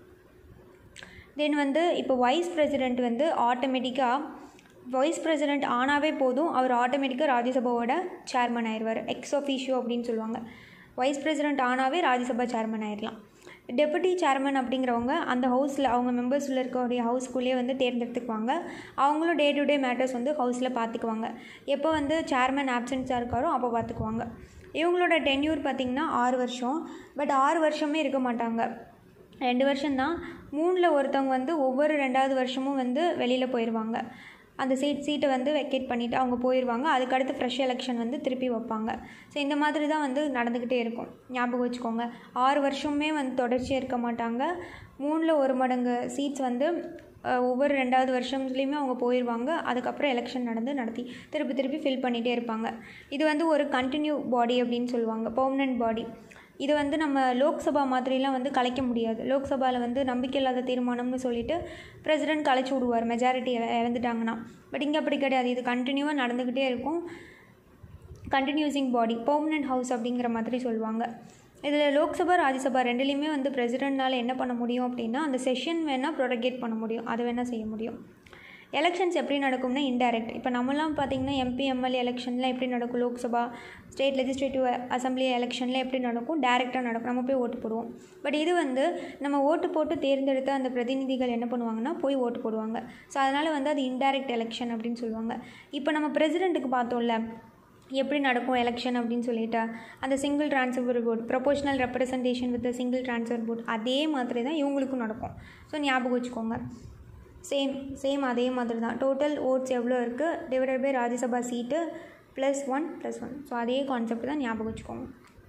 தென் வந்து இப்போ வைஸ் பிரசிடெண்ட் வந்து ஆட்டோமேட்டிக்காக வைஸ் பிரசிடெண்ட் ஆனாவே போதும் அவர் ஆட்டோமேட்டிக்காக ராஜ்யசபாவோட சேர்மன் ஆயிடுவார் எக்ஸ் ஆஃபீஷியோ அப்படின்னு சொல்லுவாங்க வைஸ் பிரசிடெண்ட் ஆனாவே ராஜ்யசபா சேர்மன் ஆயிடலாம் டெபுட்டி சேர்மன் அப்படிங்கிறவங்க அந்த ஹவுஸில் அவங்க மெம்பர்ஸில் இருக்கக்கூடிய ஹவுஸ்குள்ளேயே வந்து தேர்ந்தெடுத்துக்குவாங்க அவங்களும் டே டு டே மேட்டர்ஸ் வந்து ஹவுஸில் பார்த்துக்குவாங்க எப்போ வந்து சேர்மன் ஆப்சன்ஸாக இருக்காரோ அப்போ பார்த்துக்குவாங்க இவங்களோட டென்யூர் பார்த்திங்கன்னா ஆறு வருஷம் பட் ஆறு வருஷமே இருக்க மாட்டாங்க ரெண்டு வருஷம்தான் மூணில் ஒருத்தவங்க வந்து ஒவ்வொரு ரெண்டாவது வருஷமும் வந்து வெளியில் போயிடுவாங்க அந்த சீட் சீட்டை வந்து வெக்கேட் பண்ணிவிட்டு அவங்க போயிடுவாங்க அதுக்கடுத்து ஃப்ரெஷ் எலெக்ஷன் வந்து திருப்பி வைப்பாங்க ஸோ இந்த மாதிரி தான் வந்து நடந்துக்கிட்டே இருக்கும் ஞாபகம் வச்சுக்கோங்க ஆறு வருஷமே வந்து தொடர்ச்சியாக இருக்க மாட்டாங்க மூணில் ஒரு மடங்கு சீட்ஸ் வந்து ஒவ்வொரு ரெண்டாவது வருஷத்துலேயுமே அவங்க போயிடுவாங்க அதுக்கப்புறம் எலெக்ஷன் நடந்து நடத்தி திருப்பி திருப்பி ஃபில் பண்ணிகிட்டே இருப்பாங்க இது வந்து ஒரு கண்டினியூ பாடி அப்படின்னு சொல்லுவாங்க பர்மனன்ட் பாடி இது வந்து நம்ம லோக்சபா மாதிரிலாம் வந்து கலைக்க முடியாது லோக்சபாவில் வந்து நம்பிக்கை இல்லாத தீர்மானம்னு சொல்லிட்டு பிரசிடென்ட் கலைச்சி விடுவார் மெஜாரிட்டி இறந்துட்டாங்கன்னா பட் இங்கே அப்படி கிடையாது இது கண்டினியூவாக நடந்துக்கிட்டே இருக்கும் கண்டினியூசிங் பாடி பெர்மனன்ட் ஹவுஸ் அப்படிங்கிற மாதிரி சொல்லுவாங்க இதில் லோக்சபா ராஜ்யசபா ரெண்டுலேயுமே வந்து பிரசிடென்ட்னால் என்ன பண்ண முடியும் அப்படின்னா அந்த செஷன் வேணால் ப்ரொடகேட் பண்ண முடியும் அதை வேணால் செய்ய முடியும் எலெக்ஷன்ஸ் எப்படி நடக்கும்னா இன்டைரக்ட் இப்போ நம்மலாம் பார்த்திங்கன்னா எம்பி எம்எல்ஏ எலெக்ஷனில் எப்படி நடக்கும் லோக்சபா ஸ்டேட் லெஜிஸ்லேட்டிவ் அசம்பிளி எலெக்ஷனில் எப்படி நடக்கும் டேரெக்டாக நடக்கும் நம்ம போய் ஓட்டு போடுவோம் பட் இது வந்து நம்ம ஓட்டு போட்டு தேர்ந்தெடுத்த அந்த பிரதிநிதிகள் என்ன பண்ணுவாங்கன்னா போய் ஓட்டு போடுவாங்க ஸோ அதனால் வந்து அது இன்டைரக்ட் எலெக்ஷன் அப்படின்னு சொல்லுவாங்க இப்போ நம்ம பிரசிடெண்ட்டுக்கு பார்த்தோம்ல எப்படி நடக்கும் எலெக்ஷன் அப்படின்னு சொல்லிட்டு அந்த single transfer board proportional representation with single transfer board அதே மாதிரி தான் இவங்களுக்கும் நடக்கும் ஸோ ஞாபகம் வச்சுக்கோங்க சேம் சேம் அதே மாதிரி தான் டோட்டல் ஓட்ஸ் எவ்வளோ இருக்குது divided by Rajya Sabha seat plus one plus one so அதே கான்செப்ட் தான் ஞாபகம் வச்சுக்கோங்க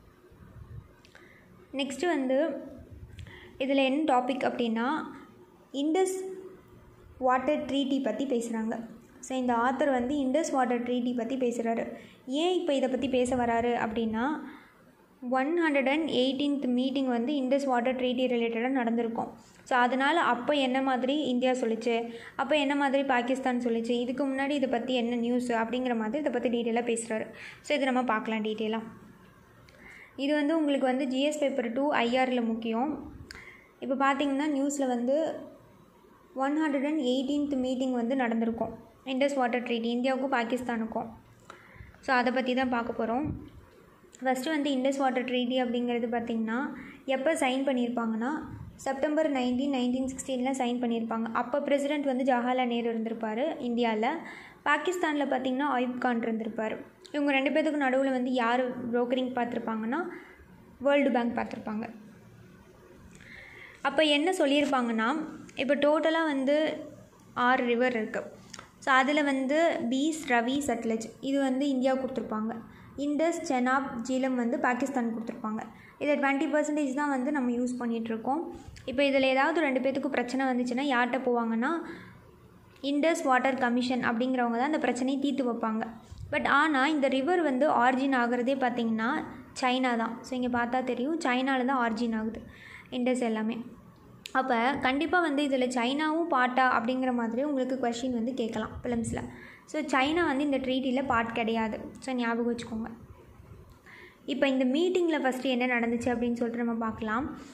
நெக்ஸ்ட்டு வந்து இதில் என்ன டாபிக் அப்படின்னா இண்டஸ் வாட்டர் ட்ரீட்டி பற்றி பேசுகிறாங்க ஸோ இந்த ஆத்தர் வந்து இண்டஸ் வாட்டர் ட்ரீட்டி பற்றி பேசுகிறாரு ஏன் இப்போ இதை பற்றி பேச வராரு அப்படின்னா one hundred and eighteenth meeting வந்து இண்டஸ் வாட்டர் ட்ரீட்டி ரிலேட்டடாக நடந்திருக்கும் ஸோ அதனால் அப்போ என்ன மாதிரி இந்தியா சொல்லிச்சு அப்போ என்ன மாதிரி பாகிஸ்தான் சொல்லிச்சு இதுக்கு முன்னாடி இதை பற்றி என்ன நியூஸ் அப்படிங்கிற மாதிரி இதை பற்றி டீட்டெயிலாக பேசுகிறாரு ஸோ இதை நம்ம பார்க்கலாம் டீட்டெயிலாக இது வந்து உங்களுக்கு வந்து ஜிஎஸ் பேப்பர் டூ ஐஆரில் முக்கியம் இப்போ பார்த்தீங்கன்னா நியூஸில் வந்து one hundred and eighteenth meeting வந்து நடந்திருக்கும் இண்டஸ் வாட்டர் ட்ரீட்டி இந்தியாவுக்கும் பாகிஸ்தானுக்கும் ஸோ அதை பற்றி தான் பார்க்க போகிறோம் ஃபஸ்ட்டு வந்து இண்டஸ் வாட்டர் ட்ரீட்டி அப்படிங்கிறது பார்த்திங்கன்னா எப்போ சைன் பண்ணியிருப்பாங்கன்னா செப்டம்பர் நைன்டீன் நைன்டீன் சிக்ஸ்டீனில் சைன் பண்ணியிருப்பாங்க அப்போ பிரசிடெண்ட் வந்து ஜவஹர்லால் நேரு இருந்திருப்பார் இந்தியாவில் பாகிஸ்தானில் பார்த்திங்கன்னா அயூப் கான் இருந்திருப்பார் இவங்க ரெண்டு பேர்த்துக்கு நடுவில் வந்து யார் ப்ரோக்கரிங் பார்த்துருப்பாங்கன்னா வேர்ல்டு பேங்க் பார்த்துருப்பாங்க அப்போ என்ன சொல்லியிருப்பாங்கன்னா இப்போ டோட்டலாக வந்து ஆறு ரிவர் இருக்குது ஸோ அதில் வந்து பீஸ் ரவி சட்லஜ் இது வந்து இந்தியா கொடுத்துருப்பாங்க இண்டஸ் செனாப் ஜீலம் வந்து பாகிஸ்தான் கொடுத்துருப்பாங்க இதை டுவெண்ட்டி பர்சன்டேஜ் தான் வந்து நம்ம யூஸ் பண்ணிகிட்ருக்கோம் இப்போ இதில் ஏதாவது ரெண்டு பேத்துக்கு பிரச்சனை வந்துச்சுன்னா யார்கிட்ட போவாங்கன்னா இண்டஸ் வாட்டர் கமிஷன் அப்படிங்கிறவங்க தான் அந்த பிரச்சனையை தீர்த்து வைப்பாங்க பட் ஆனால் இந்த ரிவர் வந்து ஆர்ஜின் ஆகிறதே பார்த்திங்கன்னா சைனா தான் ஸோ இங்கே பார்த்தா தெரியும் சைனாவில் தான் ஆர்ஜின் ஆகுது இண்டஸ் எல்லாமே அப்போ கண்டிப்பாக வந்து இதில் சைனாவும் பாட்டா அப்படிங்கிற மாதிரி உங்களுக்கு கொஷின் வந்து கேட்கலாம் ஃபிலிம்ஸில் ஸோ சைனா வந்து இந்த ட்ரீட்டியில் பார்ட் கிடையாது ஸோ ஞாபகம் வச்சுக்கோங்க இப்போ இந்த மீட்டிங்கில் ஃபஸ்ட்டு என்ன நடந்துச்சு அப்படின்னு சொல்லிட்டு நம்ம பார்க்கலாம்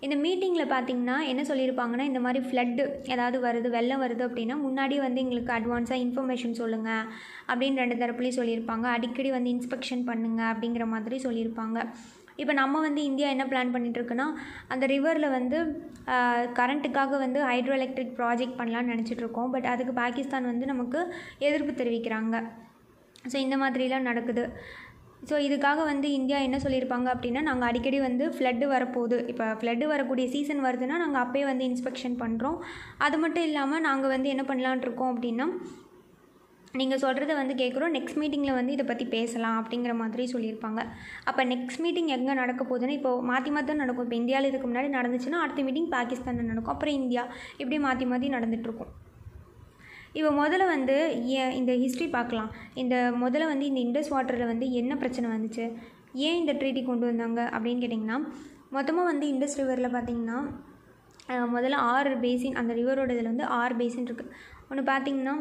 இந்த மீட்டிங்கில் பார்த்தீங்கன்னா என்ன சொல்லியிருப்பாங்கன்னா இந்த மாதிரி ஃப்ளட்டு ஏதாவது வருது வெள்ளம் வருது அப்படின்னா முன்னாடியே வந்து எங்களுக்கு அட்வான்ஸாக இன்ஃபர்மேஷன் சொல்லுங்கள் அப்படின்னு ரெண்டு தரப்புலையும் சொல்லியிருப்பாங்க அடிக்கடி வந்து இன்ஸ்பெக்ஷன் பண்ணுங்கள் அப்படிங்கிற மாதிரி சொல்லியிருப்பாங்க இப்போ நம்ம வந்து இந்தியா என்ன பிளான் பண்ணிகிட்ருக்குன்னா அந்த ரிவரில் வந்து கரண்ட்டுக்காக வந்து ஹைட்ரோ எலக்ட்ரிக் ப்ராஜெக்ட் பண்ணலான்னு நினச்சிட்ருக்கோம் பட் அதுக்கு பாகிஸ்தான் வந்து நமக்கு எதிர்ப்பு தெரிவிக்கிறாங்க ஸோ இந்த மாதிரிலாம் நடக்குது ஸோ இதுக்காக வந்து இந்தியா என்ன சொல்லியிருப்பாங்க அப்படின்னா நாங்கள் அடிக்கடி வந்து ஃப்ளட்டு வரப்போகுது இப்போ ஃப்ளட்டு வரக்கூடிய சீசன் வருதுன்னா நாங்கள் அப்போயே வந்து இன்ஸ்பெக்ஷன் பண்ணுறோம் அது மட்டும் இல்லாமல் நாங்கள் வந்து என்ன பண்ணலான் இருக்கோம் அப்படின்னா நீங்கள் சொல்கிறத வந்து கேட்குறோம் நெக்ஸ்ட் மீட்டிங்கில் வந்து இதை பற்றி பேசலாம் அப்படிங்கிற மாதிரி சொல்லியிருப்பாங்க அப்போ நெக்ஸ்ட் மீட்டிங் எங்கே நடக்க போகுதுன்னு இப்போ மாற்றி மாற்றி தான் நடக்கும் இப்போ இந்தியாவில் இதுக்கு முன்னாடி நடந்துச்சுன்னா அடுத்த மீட்டிங் பாகிஸ்தானில் நடக்கும் அப்புறம் இந்தியா இப்படி மாற்றி மாற்றி நடந்துகிட்ருக்கும் இப்போ முதல்ல வந்து ஏன் இந்த ஹிஸ்ட்ரி பார்க்கலாம் இந்த முதல்ல வந்து இந்த இண்டஸ் வாட்டரில் வந்து என்ன பிரச்சனை வந்துச்சு ஏன் இந்த ட்ரீட்டி கொண்டு வந்தாங்க அப்படின்னு கேட்டிங்கன்னா மொத்தமாக வந்து இண்டஸ் ரிவரில் பார்த்தீங்கன்னா அஹ், முதல்ல ஆறு பேசின் அந்த ரிவரோட இதில் வந்து ஆறு பேசின் இருக்குது ஒன்று பார்த்தீங்கன்னா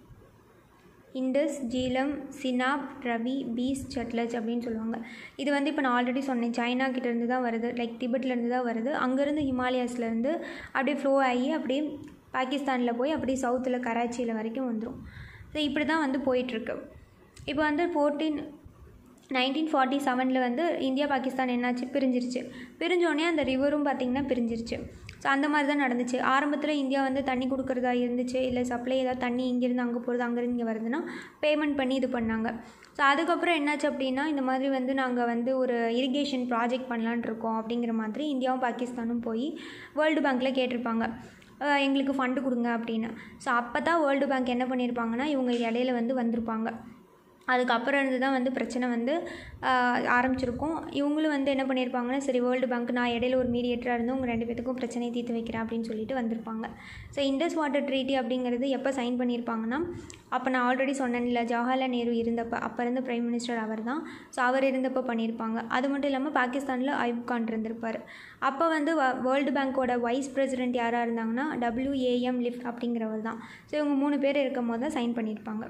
இண்டஸ் ஜீலம் சினாப் ரவி பீஸ் சட்லஜ் அப்படின்னு சொல்லுவாங்க இது வந்து இப்போ நான் ஆல்ரெடி சொன்னேன் சைனா கிட்டேருந்து தான் வருது லைக் திபெட்லேருந்து தான் வருது அங்கேருந்து ஹிமாலயாஸ்லேருந்து அப்படியே ஃப்ளோ ஆகி அப்படியே பாகிஸ்தானில் போய் அப்படியே சவுத்தில் கராச்சியில் வரைக்கும் வந்துடும் ஸோ இப்படி தான் வந்து போயிட்டுருக்கு இப்போ வந்து ஃபோர்டீன் நைன்டீன் ஃபார்ட்டி செவனில் வந்து இந்தியா பாகிஸ்தான் என்னாச்சு பிரிஞ்சிருச்சு பிரிஞ்சோடனே அந்த ரிவரும் பார்த்திங்கன்னா பிரிஞ்சிருச்சு ஸோ அந்த மாதிரி தான் நடந்துச்சு ஆரம்பத்தில் இந்தியா வந்து தண்ணி கொடுக்குறதா இருந்துச்சு இல்லை சப்ளை ஏதாவது தண்ணி இங்கேருந்து அங்கே போகிறது அங்கேருந்து இங்கே வருதுன்னா பேமெண்ட் பண்ணி இது பண்ணாங்க ஸோ அதுக்கப்புறம் என்னாச்சு அப்படின்னா இந்த மாதிரி வந்து நாங்கள் வந்து ஒரு இரிகேஷன் ப்ராஜெக்ட் பண்ணலான் இருக்கோம் அப்படிங்கிற மாதிரி இந்தியாவும் பாகிஸ்தானும் போய் வேர்ல்டு பேங்க்கில் கேட்டிருப்பாங்க அஹ் எங்களுக்கு ஃபண்டு கொடுங்க அப்படின்னு ஸோ அப்போ தான் வேர்ல்டு பேங்க் என்ன பண்ணியிருப்பாங்கன்னா இவங்க இடையில வந்து வந்திருப்பாங்க அதுக்கப்புறம் இருந்து தான் வந்து பிரச்சனை வந்து ஆஹ், ஆரம்பிச்சிருக்கும் இவங்களும் வந்து என்ன பண்ணியிருப்பாங்கன்னா சரி வேர்ல்டு பேங்க் நான் இடையில ஒரு மீடியேட்டராக இருந்து உங்கள் ரெண்டு பேத்துக்கும் பிரச்சனையை தீர்த்து வைக்கிறேன் அப்படின்னு சொல்லிட்டு வந்திருப்பாங்க ஸோ இண்டஸ் வாட்டர் ட்ரீட்டி அப்படிங்கிறது எப்போ சைன் பண்ணியிருப்பாங்கன்னா அப்போ நான் ஆல்ரெடி சொன்னேன்ல ஜவஹர்லால் நேரு இருந்தப்போ அப்போ இருந்த பிரைம் மினிஸ்டர் அவர் தான் ஸோ அவர் இருந்தப்போ பண்ணியிருப்பாங்க அது மட்டும் இல்லாமல் பாகிஸ்தானில் ஐப் கான் இருந்திருப்பார் அப்போ வந்து வேர்ல்டு பேங்க்கோட வைஸ் பிரசிடென்ட் யாராக இருந்தாங்கன்னா டபிள்யூஏஎம் லிஃப்ட் அப்படிங்கிறவர் தான் ஸோ இவங்க மூணு பேர் இருக்கும் போது தான் சைன் பண்ணியிருப்பாங்க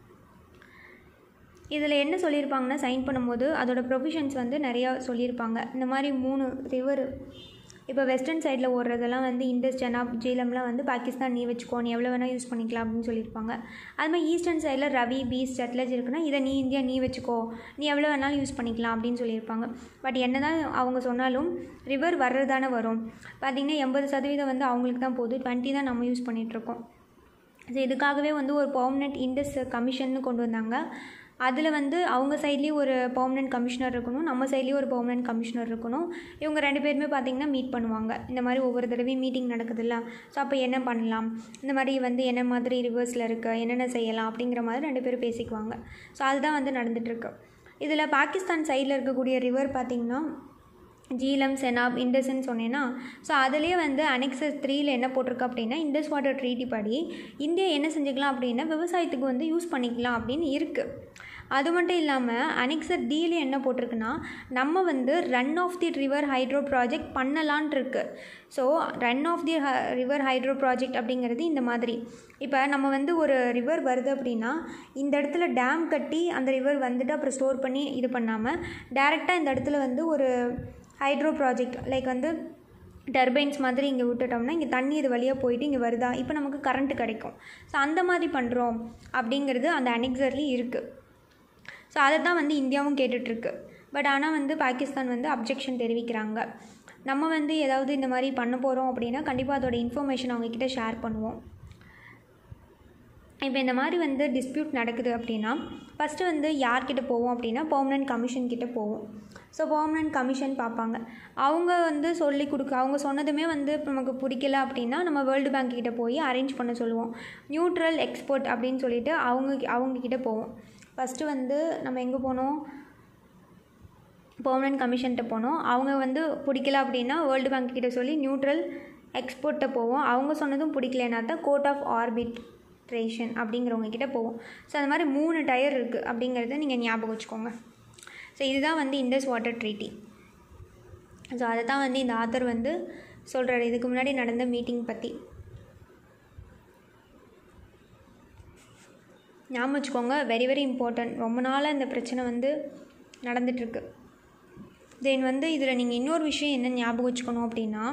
இதில் என்ன சொல்லியிருப்பாங்கன்னா சைன் பண்ணும்போது அதோட ப்ரொவிஷன்ஸ் வந்து நிறையா சொல்லியிருப்பாங்க இந்த மாதிரி மூணு ரிவர் இப்போ வெஸ்டர்ன் சைடில் ஓடுறதெல்லாம் வந்து இண்டஸ் ஜனாப் ஜீலம்லாம் வந்து பாகிஸ்தான் நீ வச்சுக்கோ நீ எவ்வளோ வேணால் யூஸ் பண்ணிக்கலாம் அப்படின்னு சொல்லியிருப்பாங்க அது மாதிரி ஈஸ்டர்ன் சைடில் ரவி பீஸ் சட்லஜ் இருக்குன்னா இதை நீ இந்தியா நீ வச்சுக்கோ நீ எவ்வளோ வேணாலும் யூஸ் பண்ணிக்கலாம் அப்படின்னு சொல்லியிருப்பாங்க பட் என்ன தான் அவங்க சொன்னாலும் ரிவர் வர்றது தானே வரும் பார்த்திங்கன்னா எண்பது சதவீதம் வந்து அவங்களுக்கு தான் போகுது டுவெண்ட்டி தான் நம்ம யூஸ் பண்ணிகிட்ருக்கோம் ஸோ இதுக்காகவே வந்து ஒரு பர்மனெண்ட் இண்டஸ் கமிஷன்னு கொண்டு வந்தாங்க அதில் வந்து அவங்க சைட்லேயும் ஒரு பர்மனெண்ட் கமிஷனர் இருக்கணும் நம்ம சைட்லேயும் ஒரு பர்மனெண்ட் கமிஷனர் இருக்கணும் இவங்க ரெண்டு பேருமே பார்த்திங்கன்னா மீட் பண்ணுவாங்க இந்த மாதிரி ஒவ்வொரு தடவையும் மீட்டிங் நடக்குதுல்ல ஸோ அப்போ என்ன பண்ணலாம் இந்த மாதிரி வந்து என்ன மாதிரி ரிவர்ஸில் இருக்குது என்னென்ன செய்யலாம் அப்படிங்கிற மாதிரி ரெண்டு பேரும் பேசிக்குவாங்க ஸோ அதுதான் வந்து நடந்துகிட்ருக்கு இதில் பாகிஸ்தான் சைடில் இருக்கக்கூடிய ரிவர் பார்த்திங்கன்னா ஜீலம் செனாப் இண்டஸ்ன்னு சொன்னேன்னா ஸோ அதுலேயே வந்து அனெக்சஸ் த்ரீல என்ன போட்டிருக்கு அப்படின்னா இண்டஸ் வாட்டர் ட்ரீட்டி படி இந்தியா என்ன செஞ்சுக்கலாம் அப்படின்னா விவசாயத்துக்கு வந்து யூஸ் பண்ணிக்கலாம் அப்படின்னு இருக்குது அது மட்டும் இல்லாமல் அனெக்சர் டீல என்ன போட்டிருக்குன்னா நம்ம வந்து run of the river hydro project பண்ணலான் இருக்கு so run of the river hydro project அப்படிங்கிறது இந்த மாதிரி இப்போ நம்ம வந்து ஒரு ரிவர் வருது அப்படின்னா இந்த இடத்துல டேம் கட்டி அந்த ரிவர் வந்துட்டு அப்புறம் ஸ்டோர் பண்ணி இது பண்ணாமல் டேரெக்டாக இந்த இடத்துல வந்து ஒரு ஹைட்ரோ ப்ராஜெக்ட் லைக் வந்து டர்பைன்ஸ் மாதிரி இங்கே விட்டுட்டோம்னா இங்கே தண்ணி இது வழியாக போயிட்டு இங்கே வருதா இப்போ நமக்கு கரண்ட் கிடைக்கும் ஸோ அந்த மாதிரி பண்ணுறோம் அப்படிங்கிறது அந்த அனெக்சர்லி இருக்குது ஸோ அதை தான் வந்து இந்தியாவும் கேட்டுட்ருக்கு பட் ஆனால் வந்து பாகிஸ்தான் வந்து அப்ஜெக்ஷன் தெரிவிக்கிறாங்க நம்ம வந்து ஏதாவது இந்த மாதிரி பண்ண போகிறோம் அப்படின்னா கண்டிப்பாக அதோட இன்ஃபர்மேஷன் அவங்கக்கிட்ட ஷேர் பண்ணுவோம் இப்போ இந்த மாதிரி வந்து டிஸ்பியூட் நடக்குது அப்படின்னா ஃபஸ்ட்டு வந்து யார்கிட்ட போவோம் அப்படின்னா பெர்மனன்ட் கமிஷன் கிட்ட போவோம் ஸோ பெர்மனன்ட் கமிஷன் பார்ப்பாங்க அவங்க வந்து சொல்லி கொடுக்க அவங்க சொன்னதுமே வந்து இப்ப நமக்கு பிடிக்கல அப்படின்னா நம்ம வேர்ல்டு பேங்க் கிட்ட போய் அரேஞ்ச் பண்ண சொல்லுவோம் நியூட்ரல் எக்ஸ்போர்ட் அப்படின்னு சொல்லிட்டு அவங்க அவங்க கிட்ட போவோம் ஃபஸ்ட்டு வந்து நம்ம எங்கே போனோம் பெர்மனன்ட் கமிஷன்கிட்ட போனோம் அவங்க வந்து பிடிக்கல அப்படின்னா வேர்ல்டு பேங்க் கிட்ட சொல்லி நியூட்ரல் எக்ஸ்போர்ட்டை போவோம் அவங்க சொன்னதும் பிடிக்கலனா தான் கோர்ட் ஆஃப் ஆர்பிட்ரேஷன் அப்படிங்கிறவங்க கிட்ட போவோம் ஸோ அந்த மாதிரி மூணு டயர் இருக்குது அப்படிங்கிறத நீங்கள் ஞாபகம் வச்சுக்கோங்க ஸோ இதுதான் வந்து இண்டஸ் வாட்டர் ட்ரீட்டி ஸோ அதை தான் வந்து இந்த ஆத்தர் வந்து சொல்கிறாரு இதுக்கு முன்னாடி நடந்த மீட்டிங் பற்றி ஞாபகம் வச்சுக்கோங்க வெரி வெரி இம்பார்ட்டன்ட் ரொம்ப நாளாக இந்த பிரச்சனை வந்து நடந்துகிட்ருக்கு தென் வந்து இதில் நீங்கள் இன்னொரு விஷயம் என்ன ஞாபகம் வச்சுக்கணும் அப்படின்னா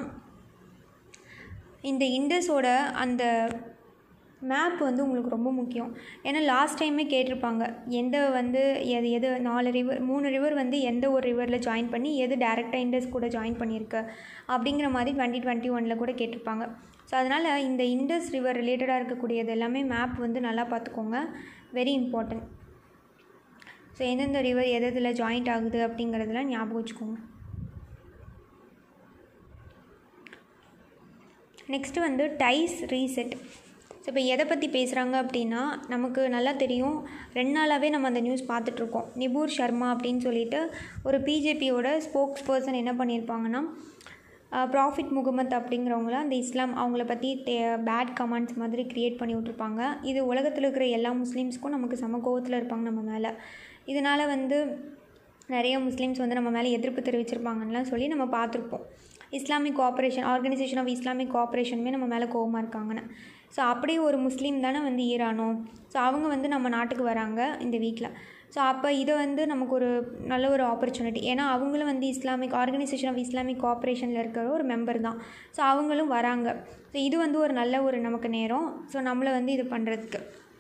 இந்த இண்டஸோட அந்த மேப் வந்து உங்களுக்கு ரொம்ப முக்கியம் ஏன்னா லாஸ்ட் டைமே கேட்டிருப்பாங்க எந்த வந்து எது எது நாலு ரிவர் மூணு ரிவர் வந்து எந்த ஒரு ரிவரில் ஜாயின் பண்ணி எது டேரெக்டாக இண்டஸ் கூட ஜாயின் பண்ணியிருக்கு அப்படிங்கிற மாதிரி டுவெண்ட்டி டுவெண்ட்டி ஒனில் கூட கேட்டிருப்பாங்க ஸோ அதனால் இந்த இண்டஸ் ரிவர் ரிலேட்டடாக இருக்கக்கூடியது எல்லாமே மேப் வந்து நல்லா பார்த்துக்கோங்க வெரி இம்பார்ட்டன்ட் ஸோ எந்தெந்த ரிவர் எது எதில் ஜாயிண்ட் ஆகுது அப்படிங்கிறதுலாம் ஞாபகம் வச்சுக்கோங்க நெக்ஸ்ட்டு வந்து டைஸ் ரீசெட் ஸோ இப்போ எதை பற்றி பேசுகிறாங்க அப்படின்னா நமக்கு நல்லா தெரியும் ரெண்டு நாளாகவே நம்ம அந்த நியூஸ் பார்த்துட்ருக்கோம் நிபூர் சர்மா அப்படின்னு சொல்லிட்டு ஒரு பிஜேபியோட ஸ்போக்ஸ் பர்சன் என்ன பண்ணியிருப்பாங்கன்னா ப்ராஃபிட் முகமத் அப்படிங்கிறவங்கள அந்த இஸ்லாம் அவங்கள பற்றி டே பேட் கமெண்ட்ஸ் மாதிரி க்ரியேட் பண்ணி விட்ருப்பாங்க இது உலகத்தில் இருக்கிற எல்லா முஸ்லீம்ஸ்க்கும் நமக்கு சம கோவத்தில் இருப்பாங்க நம்ம மேலே இதனால் வந்து நிறைய முஸ்லீம்ஸ் வந்து நம்ம மேலே எதிர்ப்பு தெரிவிச்சிருப்பாங்கலாம் சொல்லி நம்ம பார்த்துருப்போம் Islamic cooperation organisation of Islamic கோஆப்ரேஷனுமே நம்ம மேலே கோவமாக இருக்காங்கன்னு ஸோ அப்படி ஒரு முஸ்லீம் தானே வந்து ஈரானோ ஸோ அவங்க வந்து நம்ம நாட்டுக்கு வராங்க இந்த வீக்கில் ஸோ அப்போ இதை வந்து நமக்கு ஒரு நல்ல ஒரு ஆப்பர்ச்சுனிட்டி ஏன்னா அவங்களும் வந்து இஸ்லாமிக் ஆர்கனைசேஷன் ஆஃப் இஸ்லாமிக் கோஆப்ரேஷனில் இருக்கிற ஒரு மெம்பர் தான் ஸோ அவங்களும் வராங்க ஸோ இது வந்து ஒரு நல்ல ஒரு நமக்கு நேரம் ஸோ நம்மளை வந்து இது பண்ணுறதுக்கு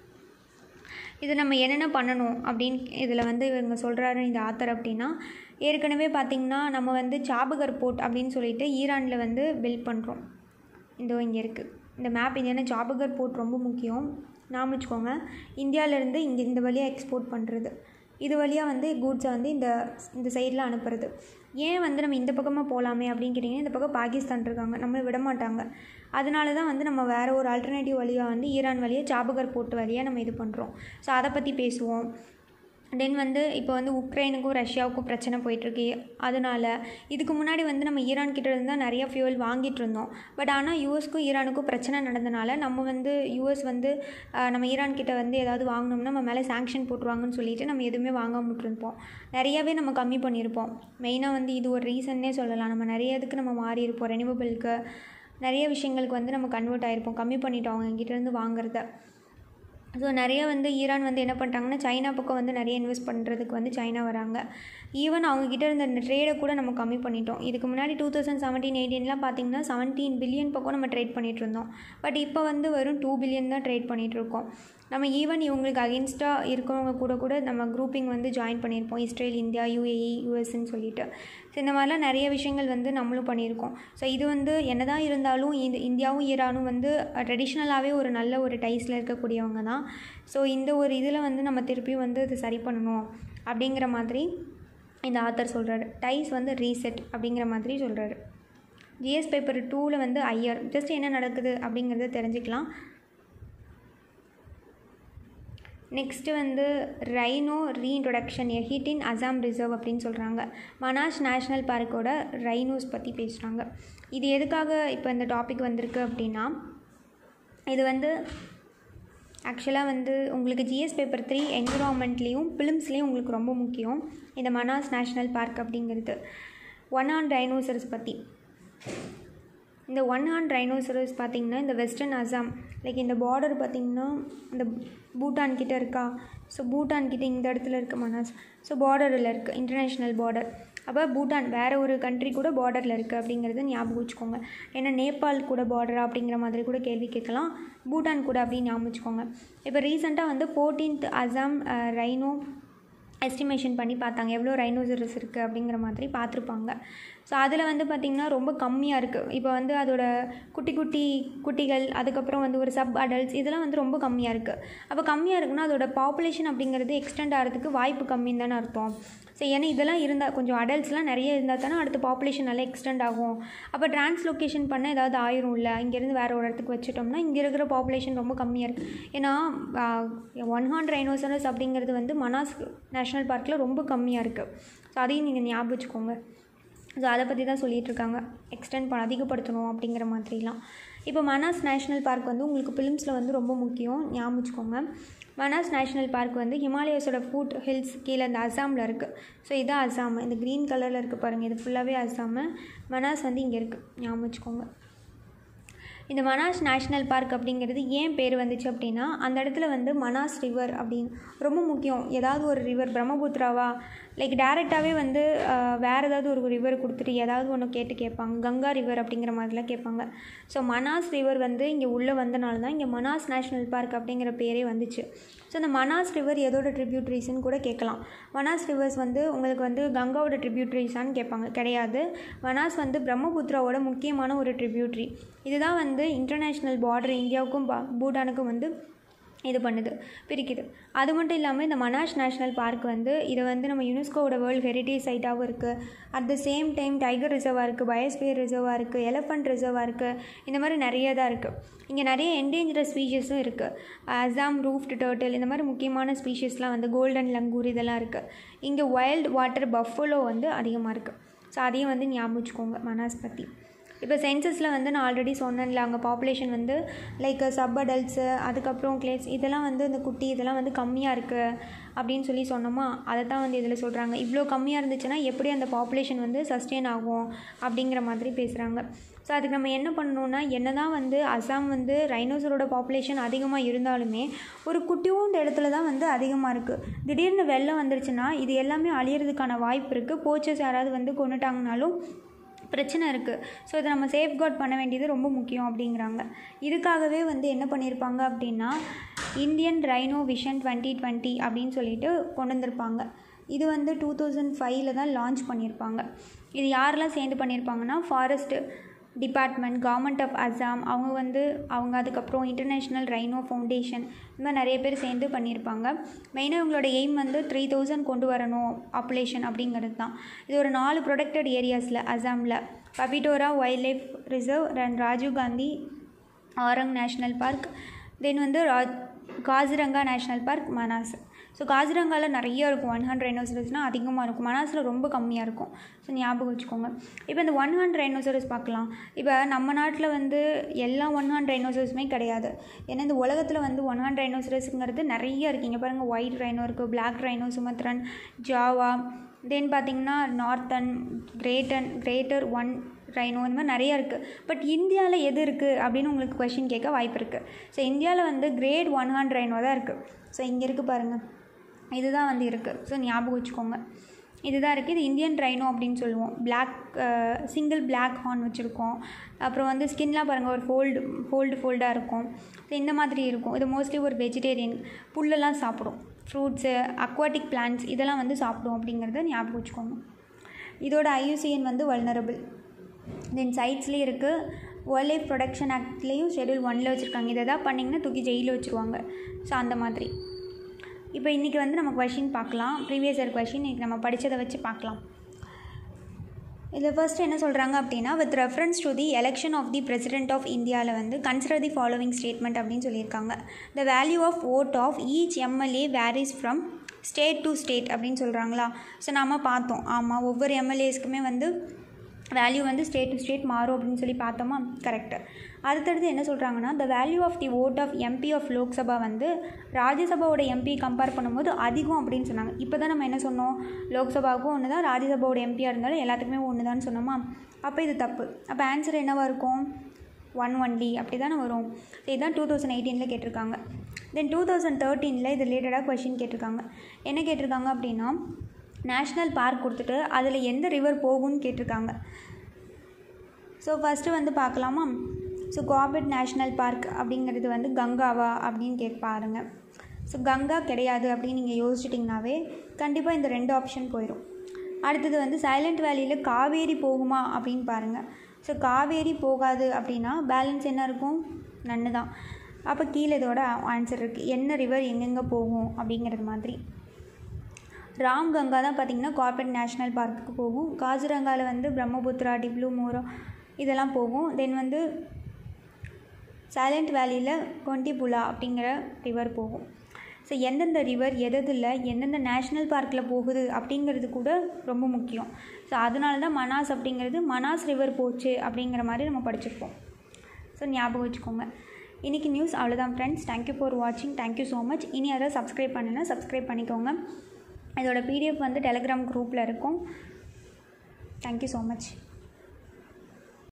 இது நம்ம என்னென்ன பண்ணணும் அப்படின்னு இதில் வந்து இவங்க சொல்கிறாரு இந்த ஆத்தர் அப்படின்னா ஏற்கனவே பார்த்திங்கன்னா நம்ம வந்து சாபகர் போர்ட் அப்படின்னு சொல்லிட்டு ஈரானில் வந்து பில்ட் பண்ணுறோம் இதோ இங்கே இருக்குது இந்த மேப் இது ஏன்னா ஜாபகர் போர்ட் ரொம்ப முக்கியம் நாம் வச்சுக்கோங்க இந்தியாவிலேருந்து இங்கே இந்த வழியாக எக்ஸ்போர்ட் பண்ணுறது இது வழியாக வந்து கூட்ஸை வந்து இந்த இந்த சைடில் அனுப்புறது ஏன் வந்து நம்ம இந்த பக்கமாக போகலாமே அப்படின்னு கேட்டிங்கன்னா இந்த பக்கம் பாகிஸ்தான் இருக்காங்க நம்மளை விட மாட்டாங்க அதனால தான் வந்து நம்ம வேறு ஒரு ஆல்டர்னேட்டிவ் வழியாக வந்து ஈரான் வழியாக ஜாபகர் போர்ட் வழியாக நம்ம இது பண்ணுறோம் ஸோ அதை பற்றி பேசுவோம் தென் வந்து இப்போ வந்து உக்ரைனுக்கும் ரஷ்யாவுக்கும் பிரச்சனை போயிட்டுருக்கு அதனால் இதுக்கு முன்னாடி வந்து நம்ம ஈரான் கிட்ட இருந்து தான் நிறைய ஃபியூவல் வாங்கிட்டு இருந்தோம் பட் ஆனால் யூஎஸ்க்கும் ஈரானுக்கும் பிரச்சனை நடந்தனால நம்ம வந்து யூஎஸ் வந்து நம்ம ஈரான் கிட்ட வந்து ஏதாவது வாங்கினோம்னா நம்ம மேலே சாங்ஷன் போட்டுருவாங்கன்னு சொல்லிட்டு நம்ம எதுவுமே வாங்காம இருப்போம் நிறையாவே நம்ம கம்மி பண்ணியிருப்போம் மெயினாக வந்து இது ஒரு ரீசன்னே சொல்லலாம் நம்ம நிறைய இதுக்கு நம்ம மாறி இருப்போம் ரெனியூவபிளுக்கு நிறைய விஷயங்களுக்கு வந்து நம்ம கன்வெர்ட் ஆகிருப்போம் கம்மி பண்ணிட்டோம் அவங்க கிட்டேருந்து வாங்குறத ஸோ நிறைய வந்து ஈரான் வந்து என்ன பண்ணிட்டாங்கன்னா சைனா பக்கம் வந்து நிறைய இன்வெஸ்ட் பண்ணுறதுக்கு வந்து சைனா வராங்க ஈவன் அவங்கக்கிட்ட இருந்த இந்த ட்ரேடை கூட நம்ம கம்மி பண்ணிட்டோம் இதுக்கு முன்னாடி டூ தௌசண்ட் செவன்டீன் எயிட்டீன்லாம் பார்த்திங்கன்னா செவன்டீன் பில்லியன் பக்கம் நம்ம ட்ரேட் பண்ணிகிட்டு இருந்தோம் பட் இப்போ வந்து வெறும் டூ பில்லியன் தான் ட்ரேட் பண்ணிகிட்ருக்கோம் நம்ம ஈவன் இவங்களுக்கு அகென்ஸ்டாக இருக்கிறவங்க கூட கூட நம்ம குரூப்பிங் வந்து ஜாயின் பண்ணியிருப்போம் இஸ்ரேல் இந்தியா யூஏஇ யூஎஸ்ன்னு சொல்லிட்டு ஸோ இந்த மாதிரிலாம் நிறைய விஷயங்கள் வந்து நம்மளும் பண்ணியிருக்கோம் ஸோ இது வந்து என்ன தான் இருந்தாலும் இந்த இந்தியாவும் ஈரானும் வந்து ட்ரெடிஷ்னலாகவே ஒரு நல்ல ஒரு டைஸில் இருக்கக்கூடியவங்க தான் ஸோ இந்த ஒரு இதில் வந்து நம்ம திருப்பியும் வந்து இது சரி பண்ணணும் அப்படிங்கிற மாதிரி இந்த ஆத்தர் சொல்கிறாரு டைஸ் வந்து ரீசெட் அப்படிங்கிற மாதிரி சொல்கிறாரு ஜிஎஸ் பேப்பர் டூவில் வந்து ஐயர் ஜஸ்ட் என்ன நடக்குது அப்படிங்கிறத தெரிஞ்சுக்கலாம் நெக்ஸ்ட்டு வந்து rhino reintroduction a hit in Assam reserve அப்படின்னு சொல்கிறாங்க மனாஷ் நேஷ்னல் பார்க்கோட ரைனோஸ் பற்றி பேசுகிறாங்க இது எதுக்காக இப்போ இந்த டாபிக் வந்திருக்கு அப்படின்னா இது வந்து ஆக்சுவலாக வந்து உங்களுக்கு ஜிஎஸ் பேப்பர் த்ரீ என்விரான்மெண்ட்லேயும் ஃபிலிம்ஸ்லேயும் உங்களுக்கு ரொம்ப முக்கியம் இந்த மனாஸ் நேஷ்னல் பார்க் அப்படிங்கிறது ஒன் ஆன் ரைனோசர்ஸ் பற்றி இந்த ஒன் ஹார்ன் ரைனோசரஸ் பார்த்திங்கன்னா இந்த வெஸ்டர்ன் அசாம் லைக் இந்த பார்டர் பார்த்திங்கன்னா இந்த பூட்டான் கிட்ட இருக்கா ஸோ பூட்டான் கிட்ட இந்த இடத்துல இருக்க மனாஸ் ஸோ பார்டரில் இருக்குது இன்டர்நேஷ்னல் பார்டர் அப்போ பூட்டான் வேறு ஒரு கண்ட்ரி கூட பார்டரில் இருக்குது அப்படிங்கிறத ஞாபகம் வச்சுக்கோங்க ஏன்னா நேபாள் கூட பார்டரா அப்படிங்கிற மாதிரி கூட கேள்வி கேட்கலாம் பூட்டான் கூட அப்படின்னு ஞாபகம் வச்சுக்கோங்க இப்போ ரீசெண்டாக வந்து ஃபோர்டீன்த் அசாம் ரைனோ எஸ்டிமேஷன் பண்ணி பார்த்தாங்க எவ்வளோ ரைனோசரஸ் இருக்குது அப்படிங்கிற மாதிரி பார்த்துருப்பாங்க ஸோ அதில் வந்து பார்த்திங்கன்னா ரொம்ப கம்மியாக இருக்குது இப்போ வந்து அதோட குட்டி குட்டி குட்டிகள் அதுக்கப்புறம் வந்து ஒரு சப் அடல்ட்ஸ் இதெல்லாம் வந்து ரொம்ப கம்மியாக இருக்குது அப்போ கம்மியாக இருக்குன்னா அதோட பாப்புலேஷன் அப்படிங்கிறது எக்ஸ்டெண்ட் ஆகிறதுக்கு வாய்ப்பு கம்மின்னு தானே அர்த்தம் ஸோ ஏன்னா இதெல்லாம் இருந்தால் கொஞ்சம் அடல்ட்ஸ்லாம் நிறைய இருந்தால் தானே அடுத்த பாப்புலேஷன் நல்லா எக்ஸ்டெண்ட் ஆகும் அப்போ டிரான்ஸ்லொகேஷன் பண்ண ஏதாவது ஆயிரும் இல்லை இங்கேருந்து வேறு ஒரு இடத்துக்கு வச்சுட்டோம்னா இங்கே இருக்கிற பாப்புலேஷன் ரொம்ப கம்மியாக இருக்குது ஏன்னா ஒன் ஹார்ன் ரைனோசரஸ் அப்படிங்கிறது வந்து மனாஸ் நேஷ்னல் பார்க்கில் ரொம்ப கம்மியாக இருக்குது ஸோ அதையும் நீங்கள் ஞாபகம் வச்சுக்கோங்க ஸோ அதை பற்றி தான் சொல்லிகிட்டு இருக்காங்க எக்ஸ்டெண்ட் பண்ண அதிகப்படுத்தணும் அப்படிங்கிற மாதிரிலாம் இப்போ மனாஸ் நேஷ்னல் பார்க் வந்து உங்களுக்கு ஃபிலிம்ஸில் வந்து ரொம்ப முக்கியம் ஞாபகம் வச்சுக்கோங்க மனாஸ் நேஷ்னல் பார்க் வந்து ஹிமாலயஸோட ஃபுட் ஹில்ஸ் கீழே இந்த அசாமில் இருக்குது ஸோ இதுதான் அசாம் இந்த க்ரீன் கலரில் இருக்குது பாருங்கள் இது ஃபுல்லாகவே அசாமு மனாஸ் வந்து இங்கே இருக்குது ஞாபகம் வச்சுக்கோங்க இந்த மனாஸ் நேஷ்னல் பார்க் அப்படிங்கிறது ஏன் பேர் வந்துச்சு அப்படின்னா அந்த இடத்துல வந்து மனாஸ் ரிவர் அப்படின்னு ரொம்ப முக்கியம் ஏதாவது ஒரு ரிவர் பிரம்மபுத்திராவா லைக் டேரெக்டாகவே வந்து ஆஹ், வேறு ஏதாவது ஒரு ரிவர் கொடுத்துட்டு ஏதாவது ஒன்று கேட்டு கேட்பாங்க கங்கா ரிவர் அப்படிங்கிற மாதிரிலாம் கேட்பாங்க ஸோ மனாஸ் ரிவர் வந்து இங்கே உள்ளே வந்தனால தான் இங்கே மனாஸ் நேஷ்னல் பார்க் அப்படிங்கிற பேரே வந்துச்சு ஸோ இந்த மனாஸ் ரிவர் எதோட ட்ரிபியூட்ரிஸ்ன்னு கூட கேட்கலாம் மனாஸ் ரிவர்ஸ் வந்து உங்களுக்கு வந்து கங்காவோட ட்ரிபியூட்ரிஸான்னு கேட்பாங்க கிடையாது மனாஸ் வந்து பிரம்மபுத்திராவோட முக்கியமான ஒரு ட்ரிபியூட்ரி இதுதான் வந்து இன்டர்நேஷ்னல் பார்டர் இந்தியாவுக்கும் பா- பூட்டானுக்கும் வந்து இது பண்ணுது பிரிக்குது அது மட்டும் இல்லாமல் இந்த மனாஷ் நேஷ்னல் பார்க் வந்து இது வந்து நம்ம யுனெஸ்கோவோட வேர்ல்டு ஹெரிட்டேஜ் சைட்டாகவும் இருக்குது at the same time tiger ரிசர்வாக இருக்குது பயோஸ்பியர் ரிசர்வாக இருக்குது எலஃபண்ட் ரிசர்வாக இருக்குது இந்த மாதிரி நிறைய தான் இருக்குது இங்கே நிறைய என்டேஞ்சரஸ் ஸ்பீஷஸும் இருக்குது அசாம் ரூஃப்ட் டர்ட்டில் இந்த மாதிரி முக்கியமான ஸ்பீஷஸ்லாம் வந்து கோல்டன் லங்கூர் இதெல்லாம் இருக்குது இங்கே வைல்ட் வாட்டர் பஃபலோ வந்து அதிகமாக இருக்குது ஸோ அதையும் வந்து ஞாபகம் வச்சுக்கோங்க மனாஸ் பற்றி இப்போ சென்சஸில் வந்து நான் ஆல்ரெடி சொன்னேன்ல அங்கே பாப்புலேஷன் வந்து லைக் சப் அடல்ட்ஸு அதுக்கப்புறம் கிளேஸ் இதெல்லாம் வந்து இந்த குட்டி இதெல்லாம் வந்து கம்மியாக இருக்குது அப்படின்னு சொல்லி சொன்னோமா அதை தான் வந்து இதில் சொல்கிறாங்க இவ்வளோ கம்மியாக இருந்துச்சுன்னா எப்படி அந்த பாப்புலேஷன் வந்து சஸ்டெயின் ஆகும் அப்படிங்கிற மாதிரி பேசுகிறாங்க ஸோ அதுக்கு நம்ம என்ன பண்ணணும்னா என்ன தான் வந்து அசாம் வந்து ரைனோசரோட பாப்புலேஷன் அதிகமாக இருந்தாலுமே ஒரு குட்டியோண்டு இடத்துல தான் வந்து அதிகமாக இருக்குது திடீர்னு வெள்ளம் வந்துருச்சுன்னா இது எல்லாமே அழியறதுக்கான வாய்ப்பு இருக்குது போச்சஸ் யாராவது வந்து கொண்டுட்டாங்கனாலும் பிரச்சனை இருக்குது ஸோ இதை நம்ம சேஃப்கார்ட் பண்ண வேண்டியது ரொம்ப முக்கியம் அப்படிங்கிறாங்க இதுக்காகவே வந்து என்ன பண்ணியிருப்பாங்க அப்படின்னா Indian rhino vision twenty twenty அப்படின்னு சொல்லிட்டு கொண்டு வந்திருப்பாங்க இது வந்து டூ தௌசண்ட் ஃபைவ்ல தான் லான்ச் பண்ணியிருப்பாங்க இது யாரெல்லாம் சேர்ந்து பண்ணியிருப்பாங்கன்னா forest department government of Assam அவங்க வந்து அவங்க அதுக்கப்புறம் இன்டர்நேஷ்னல் ரைனோ ஃபவுண்டேஷன் இந்த மாதிரி நிறைய பேர் சேர்ந்து பண்ணியிருப்பாங்க மெயினாக இவங்களோட எய்ம் வந்து த்ரீ தௌசண்ட் கொண்டு வரணும் பாப்புலேஷன் அப்படிங்கிறது தான் இது ஒரு நாலு ப்ரொடெக்டட் ஏரியாஸில் அசாமில் Pabitora wild life reserve and Rajiv Gandhi Orang national park then வந்து ரா Kaziranga national park Manas so காசிரங்காவில் நிறைய இருக்கும் ஒன் ஹண்ட்ரட் ரைனோசரஸ்னால் அதிகமாக இருக்கும் மனாஸில் ரொம்ப கம்மியாக இருக்கும் ஸோ ஞாபகம் வச்சுக்கோங்க இப்போ இந்த ஒன் ஹண்ட்ரட் ரைனோசரஸ் பார்க்கலாம் இப்போ நம்ம நாட்டில் வந்து எல்லா ஒன் ஹண்ட்ரட் ரைனோசரஸுமே கிடையாது ஏன்னா இந்த உலகத்தில் வந்து ஒன் ஹண்ட்ரட் ரைனோசரஸ்ங்கிறது நிறைய இருக்குது இங்கே பாருங்கள் ஒயிட் ரைனோ இருக்குது black rhino Sumatran Java then பார்த்தீங்கன்னா northern greater greater one rhino இந்த மாதிரி நிறையா இருக்குது பட் இந்தியாவில் எது இருக்குது அப்படின்னு உங்களுக்கு கொஷின் கேட்க வாய்ப்பு இருக்குது ஸோ இந்தியாவில் வந்து கிரேட் ஒன் ஹண்ட்ரட் ரைனோ தான் இருக்குது ஸோ இங்கே இருக்குது பாருங்கள் இதுதான் வந்து இருக்குது ஸோ ஞாபகம் வச்சுக்கோங்க இதுதான் இருக்குது இது இந்தியன் ரைனோ அப்படின்னு சொல்லுவோம் பிளாக் சிங்கிள் பிளாக் ஹார்ன் வச்சுருக்கோம் அப்புறம் வந்து ஸ்கின்லாம் பாருங்கள் ஒரு ஃபோல்டு ஃபோல்டு ஃபோல்டாக இருக்கும் ஸோ இந்த மாதிரி இருக்கும் இது மோஸ்ட்லி ஒரு வெஜிடேரியன் புல்லெல்லாம் சாப்பிடும் ஃப்ரூட்ஸு அக்வாட்டிக் பிளான்ட்ஸ் இதெல்லாம் வந்து சாப்பிடும் அப்படிங்கிறத ஞாபகம் வச்சுக்கோங்க இதோட ஐயூசிஎன் வந்து வல்னரபிள் தென் சைட்ஸ்லேயும் இருக்குது வேர்ல்ட் லைஃப் ப்ரொடக்ஷன் ஆக்ட்லேயும் ஷெடியூல் ஒன்ல வச்சுருக்காங்க இதை தான் பண்ணிங்கன்னா தூக்கி ஜெயிலில் வச்சுருவாங்க ஸோ அந்த மாதிரி இப்போ இன்றைக்கி வந்து நம்ம கொஷின் பார்க்கலாம் ப்ரீவியஸ் இயர் கொஷின் இன்றைக்கி நம்ம படித்ததை வச்சு பார்க்கலாம் இதில் ஃபர்ஸ்ட் என்ன சொல்கிறாங்க அப்படின்னா with reference to the election of the president of இந்தியாவில் வந்து கன்சிடர் தி ஃபாலோவிங் ஸ்டேட்மெண்ட் அப்படின்னு சொல்லியிருக்காங்க the value of vote of each MLA varies from state to state அப்படின்னு சொல்கிறாங்களா ஸோ நாம பார்த்தோம் ஆமாம் ஒவ்வொரு எம்எல்ஏஸ்க்குமே வந்து வேல்யூ வந்து ஸ்டேட் டு ஸ்டேட் மாறும் அப்படின்னு சொல்லி பார்த்தோமா கரெக்டு அடுத்தடுத்து என்ன சொல்கிறாங்கன்னா the value of the vote of MP of Lok Sabha வந்து ராஜ்யசபாவோட எம்பி கம்பேர் பண்ணும்போது அதிகம் அப்படின்னு சொன்னாங்க இப்போ தான் நம்ம என்ன சொன்னோம் லோக்சபாவுக்கும் ஒன்று தான் ராஜ்யசபாவோட எம்பியாக இருந்தாலும் எல்லாத்துக்குமே ஒன்று தான் சொன்னோமா அப்போ இது தப்பு அப்போ ஆன்சர் என்னவாக இருக்கும் ஒன் ஒன்லி அப்படி தானே வரும் ஸோ இதுதான் டூ தௌசண்ட் எயிட்டீனில் கேட்டிருக்காங்க தென் டூ தௌசண்ட் தேர்ட்டீனில் இது ரிலேட்டடாக கொஷின் கேட்டிருக்காங்க என்ன கேட்டிருக்காங்க அப்படின்னா நேஷ்னல் பார்க் கொடுத்துட்டு அதில் எந்த ரிவர் போகும்னு கேட்டிருக்காங்க ஸோ ஃபஸ்ட்டு வந்து பார்க்கலாமா ஸோ கார்பெட் நேஷ்னல் பார்க் அப்படிங்கிறது வந்து கங்காவா அப்படின்னு கேட்டு பாருங்க ஸோ கங்கா கிடையாது அப்படின்னு நீங்கள் யோசிச்சிட்டிங்கனாவே கண்டிப்பாக இந்த ரெண்டு ஆப்ஷன் போயிடும் அடுத்தது வந்து சைலண்ட் வேலியில் காவேரி போகுமா அப்படின்னு பாருங்கள் ஸோ காவேரி போகாது அப்படின்னா பேலன்ஸ் என்ன இருக்கும் நன்னு தான் அப்போ கீழே இதோட ஆன்சர் இருக்குது என்ன ரிவர் எங்கெங்கே போகும் அப்படிங்கிறது மாதிரி ராம் கங்கா தான் பார்த்திங்கன்னா கார்பெட் நேஷ்னல் பார்க்குக்கு போகும் காசிரங்காவில் வந்து பிரம்மபுத்திரா டிப்ளூ மோரோ இதெல்லாம் போகும் தென் வந்து சைலண்ட் வேலியில் கொண்டிபுலா அப்படிங்கிற ரிவர் போகும் ஸோ எந்தெந்த ரிவர் எதில் எந்தெந்த நேஷ்னல் பார்க்கில் போகுது அப்படிங்கிறது கூட ரொம்ப முக்கியம் ஸோ அதனால தான் மனாஸ் அப்படிங்கிறது மனாஸ் ரிவர் போச்சு அப்படிங்கிற மாதிரி நம்ம படிச்சிருப்போம் ஸோ ஞாபகம் வச்சுக்கோங்க இன்றைக்கி நியூஸ் அவ்வளோதான் ஃப்ரெண்ட்ஸ் தேங்க்யூ ஃபார் வாட்சிங் தேங்க்யூ ஸோ மச் இனி யாராவது சப்ஸ்கிரைப் பண்ணுன்னா சப்ஸ்கிரைப் பண்ணிக்கோங்க இதோட பிடிஎஃப் வந்து டெலகிராம் குரூப்பில் இருக்கும் தேங்க்யூ ஸோ மச்